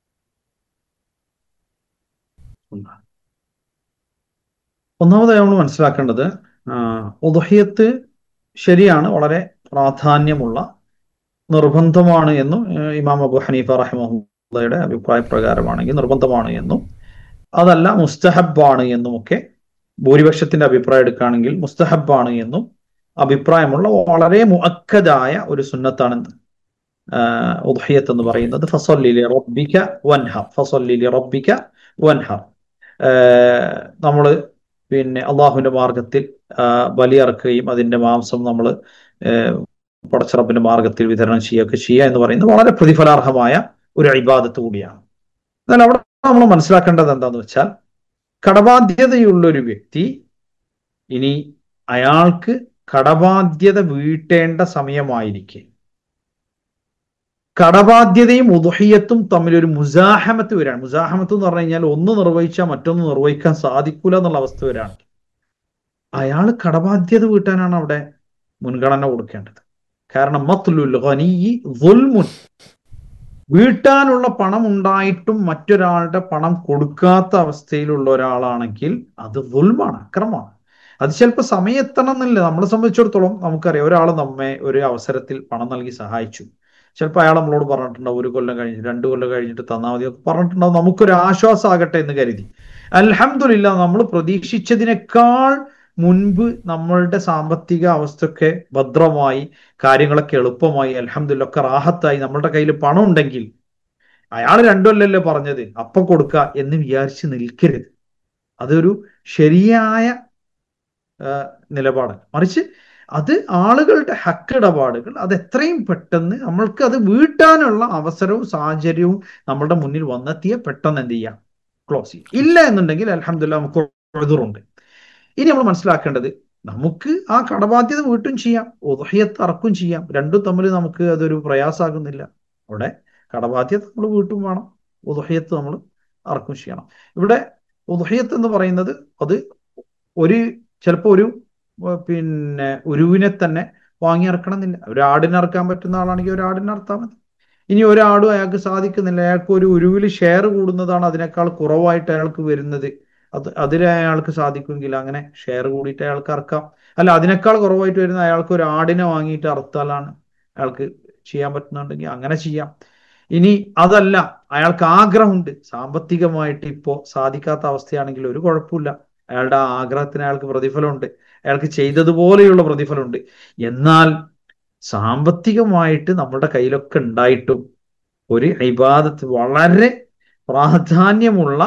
Speaker 2: ഒന്നാമതായി നമ്മൾ മനസ്സിലാക്കേണ്ടത് ഉദഹിയത്ത് ശരിയാണ് വളരെ പ്രാധാന്യമുള്ള നിർബന്ധമാണ് എന്നും ഏഹ്, ഇമാം അബു ഹനീഫ റഹിമഹുല്ലയുടെ അഭിപ്രായ പ്രകാരമാണെങ്കിൽ നിർബന്ധമാണ് എന്നും അതല്ല മുസ്തഹബാണ് എന്നുമൊക്കെ ഭൂരിപക്ഷത്തിന്റെ അഭിപ്രായം എടുക്കുകയാണെങ്കിൽ മുസ്തഹബാണ് എന്നും അഭിപ്രായമുള്ള വളരെ മുഅക്കദായ ഒരു സുന്നത്താണെന്ന് ഉദ്ഹിയത്ത് എന്ന് പറയുന്നത് ഫസൊല്ലിലി റബ്ബിക വൻഹർ ഫസൊല്ലിലി റബ്ബിക വൻഹർ നമ്മൾ പിന്നെ അള്ളാഹുവിന്റെ മാർഗത്തിൽ ആ, ബലിയറക്കുകയും അതിന്റെ മാംസം നമ്മൾ പടച്ചറപ്പിന്റെ മാർഗത്തിൽ വിതരണം ചെയ്യുകയൊക്കെ ചെയ്യുക എന്ന് പറയുന്നത് വളരെ പ്രതിഫലാർഹമായ ഒരു ഇബാദത്ത് കൂടിയാണ് എന്നാൽ അവിടെ നമ്മൾ മനസ്സിലാക്കേണ്ടത് എന്താന്ന് വെച്ചാൽ കടബാധ്യതയുള്ള ഒരു വ്യക്തി ഇനി അയാൾക്ക് കടബാധ്യത വീട്ടേണ്ട സമയമായിരിക്കെ കടബാധ്യതയും ഉദുഹിയത്തും തമ്മിൽ ഒരു മുസാഹമത്ത് വരാണ് മുസാഹമത്ത് എന്ന് പറഞ്ഞു കഴിഞ്ഞാൽ ഒന്ന് നിർവഹിച്ചാൽ മറ്റൊന്ന് നിർവഹിക്കാൻ സാധിക്കൂല എന്നുള്ള അവസ്ഥ വരാണ് അയാൾ കടബാധ്യത വീട്ടാനാണ് അവിടെ മുൻഗണന കൊടുക്കേണ്ടത് കാരണം മത്ലുൽ ഖനിയ്യി ദുൽമുൻ വീട്ടാനുള്ള പണം ഉണ്ടായിട്ടും മറ്റൊരാളുടെ പണം കൊടുക്കാത്ത അവസ്ഥയിലുള്ള ഒരാളാണെങ്കിൽ അത് ദുൽമാണ് അക്രമമാണ് അത് ചിലപ്പോൾ സമയത്തണം എന്നില്ല നമ്മളെ സംബന്ധിച്ചിടത്തോളം നമുക്കറിയാം ഒരാൾ നമ്മെ ഒരു അവസരത്തിൽ പണം നൽകി സഹായിച്ചു ചിലപ്പോൾ അയാൾ നമ്മളോട് പറഞ്ഞിട്ടുണ്ടാവും ഒരു കൊല്ലം കഴിഞ്ഞ് രണ്ട് കൊല്ലം കഴിഞ്ഞിട്ട് തന്നാൽ മതി ഒക്കെ പറഞ്ഞിട്ടുണ്ടാവും നമുക്കൊരു ആശ്വാസമാകട്ടെ എന്ന് കരുതി അൽഹംദുലില്ല നമ്മൾ പ്രതീക്ഷിച്ചതിനേക്കാൾ മുൻപ് നമ്മളുടെ സാമ്പത്തിക അവസ്ഥയൊക്കെ ഭദ്രമായി കാര്യങ്ങളൊക്കെ എളുപ്പമായി അൽഹംദുലില്ല ഒക്കെ റാഹത്തായി നമ്മളുടെ കയ്യിൽ പണം ഉണ്ടെങ്കിൽ അയാൾ രണ്ടുമല്ലല്ലോ പറഞ്ഞത് അപ്പം കൊടുക്കുക എന്ന് വിചാരിച്ച് നിൽക്കരുത് അതൊരു ശരിയായ ആ, നിലപാട് മറിച്ച് അത് ആളുകളുടെ ഹക്കിടപാടുകൾ അത് എത്രയും പെട്ടെന്ന് നമ്മൾക്ക് അത് വീട്ടാനുള്ള അവസരവും സാഹചര്യവും നമ്മളുടെ മുന്നിൽ വന്നെത്തിയ പെട്ടെന്ന് എന്ത് ചെയ്യാം ക്ലോസ് ചെയ്യാം ഇല്ല എന്നുണ്ടെങ്കിൽ അലഹമില്ല നമുക്ക് എതിറുണ്ട് ഇനി നമ്മൾ മനസ്സിലാക്കേണ്ടത് നമുക്ക് ആ കടബാധ്യത വീട്ടും ചെയ്യാം ഉദഹയത്ത് അറക്കും ചെയ്യാം രണ്ടും തമ്മിൽ നമുക്ക് അതൊരു പ്രയാസമാകുന്നില്ല അവിടെ കടബാധ്യത നമ്മൾ വീട്ടും വേണം ഉദഹയത്ത് നമ്മൾ അറക്കും ചെയ്യണം ഇവിടെ ഉദഹയത്ത് എന്ന് പറയുന്നത് അത് ഒരു ചിലപ്പോൾ ഒരു ഏർ പിന്നെ ഉരുവിനെ തന്നെ വാങ്ങി ഇറക്കണം എന്നില്ല ഒരു ആടിനെ ഇറക്കാൻ പറ്റുന്ന ആളാണെങ്കിൽ ഒരു ആടിനെ ഇറത്താൽ മതി ഇനി ഒരാടും അയാൾക്ക് സാധിക്കുന്നില്ല അയാൾക്ക് ഒരു ഉരുവിൽ ഷെയർ കൂടുന്നതാണ് അതിനേക്കാൾ കുറവായിട്ട് അയാൾക്ക് വരുന്നത് അത് അതിൽ അയാൾക്ക് സാധിക്കുമെങ്കിൽ അങ്ങനെ ഷെയർ കൂടിയിട്ട് അയാൾക്ക് ഇറക്കാം അല്ല അതിനേക്കാൾ കുറവായിട്ട് വരുന്ന അയാൾക്ക് ഒരു ആടിനെ വാങ്ങിയിട്ട് അറുത്താലാണ് അയാൾക്ക് ചെയ്യാൻ പറ്റുന്നുണ്ടെങ്കിൽ അങ്ങനെ ചെയ്യാം ഇനി അതല്ല അയാൾക്ക് ആഗ്രഹമുണ്ട് സാമ്പത്തികമായിട്ട് ഇപ്പോ സാധിക്കാത്ത അവസ്ഥയാണെങ്കിൽ ഒരു കുഴപ്പമില്ല അയാളുടെ ആ ആഗ്രഹത്തിന് അയാൾക്ക് പ്രതിഫലമുണ്ട് അയാൾക്ക് ചെയ്തതുപോലെയുള്ള പ്രതിഫലമുണ്ട് എന്നാൽ സാമ്പത്തികമായിട്ട് നമ്മുടെ കയ്യിലൊക്കെ ഉണ്ടായിട്ടും ഒരു ഇബാദത്ത് വളരെ പ്രാധാന്യമുള്ള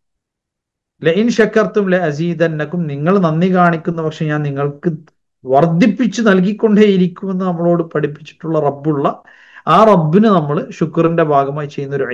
Speaker 2: ലഇൻ ഷക്കർത്തും ല അസീദന്നക്കും നിങ്ങൾ നന്ദി കാണിക്കുന്ന പക്ഷെ ഞാൻ നിങ്ങൾക്ക് വർദ്ധിപ്പിച്ച് നൽകിക്കൊണ്ടേയിരിക്കുമെന്ന് നമ്മളോട് പഠിപ്പിച്ചിട്ടുള്ള റബ്ബുള്ള ആ റബ്ബിന് നമ്മൾ ശുക്റിന്റെ ഭാഗമായി ചെയ്യുന്ന ഒരു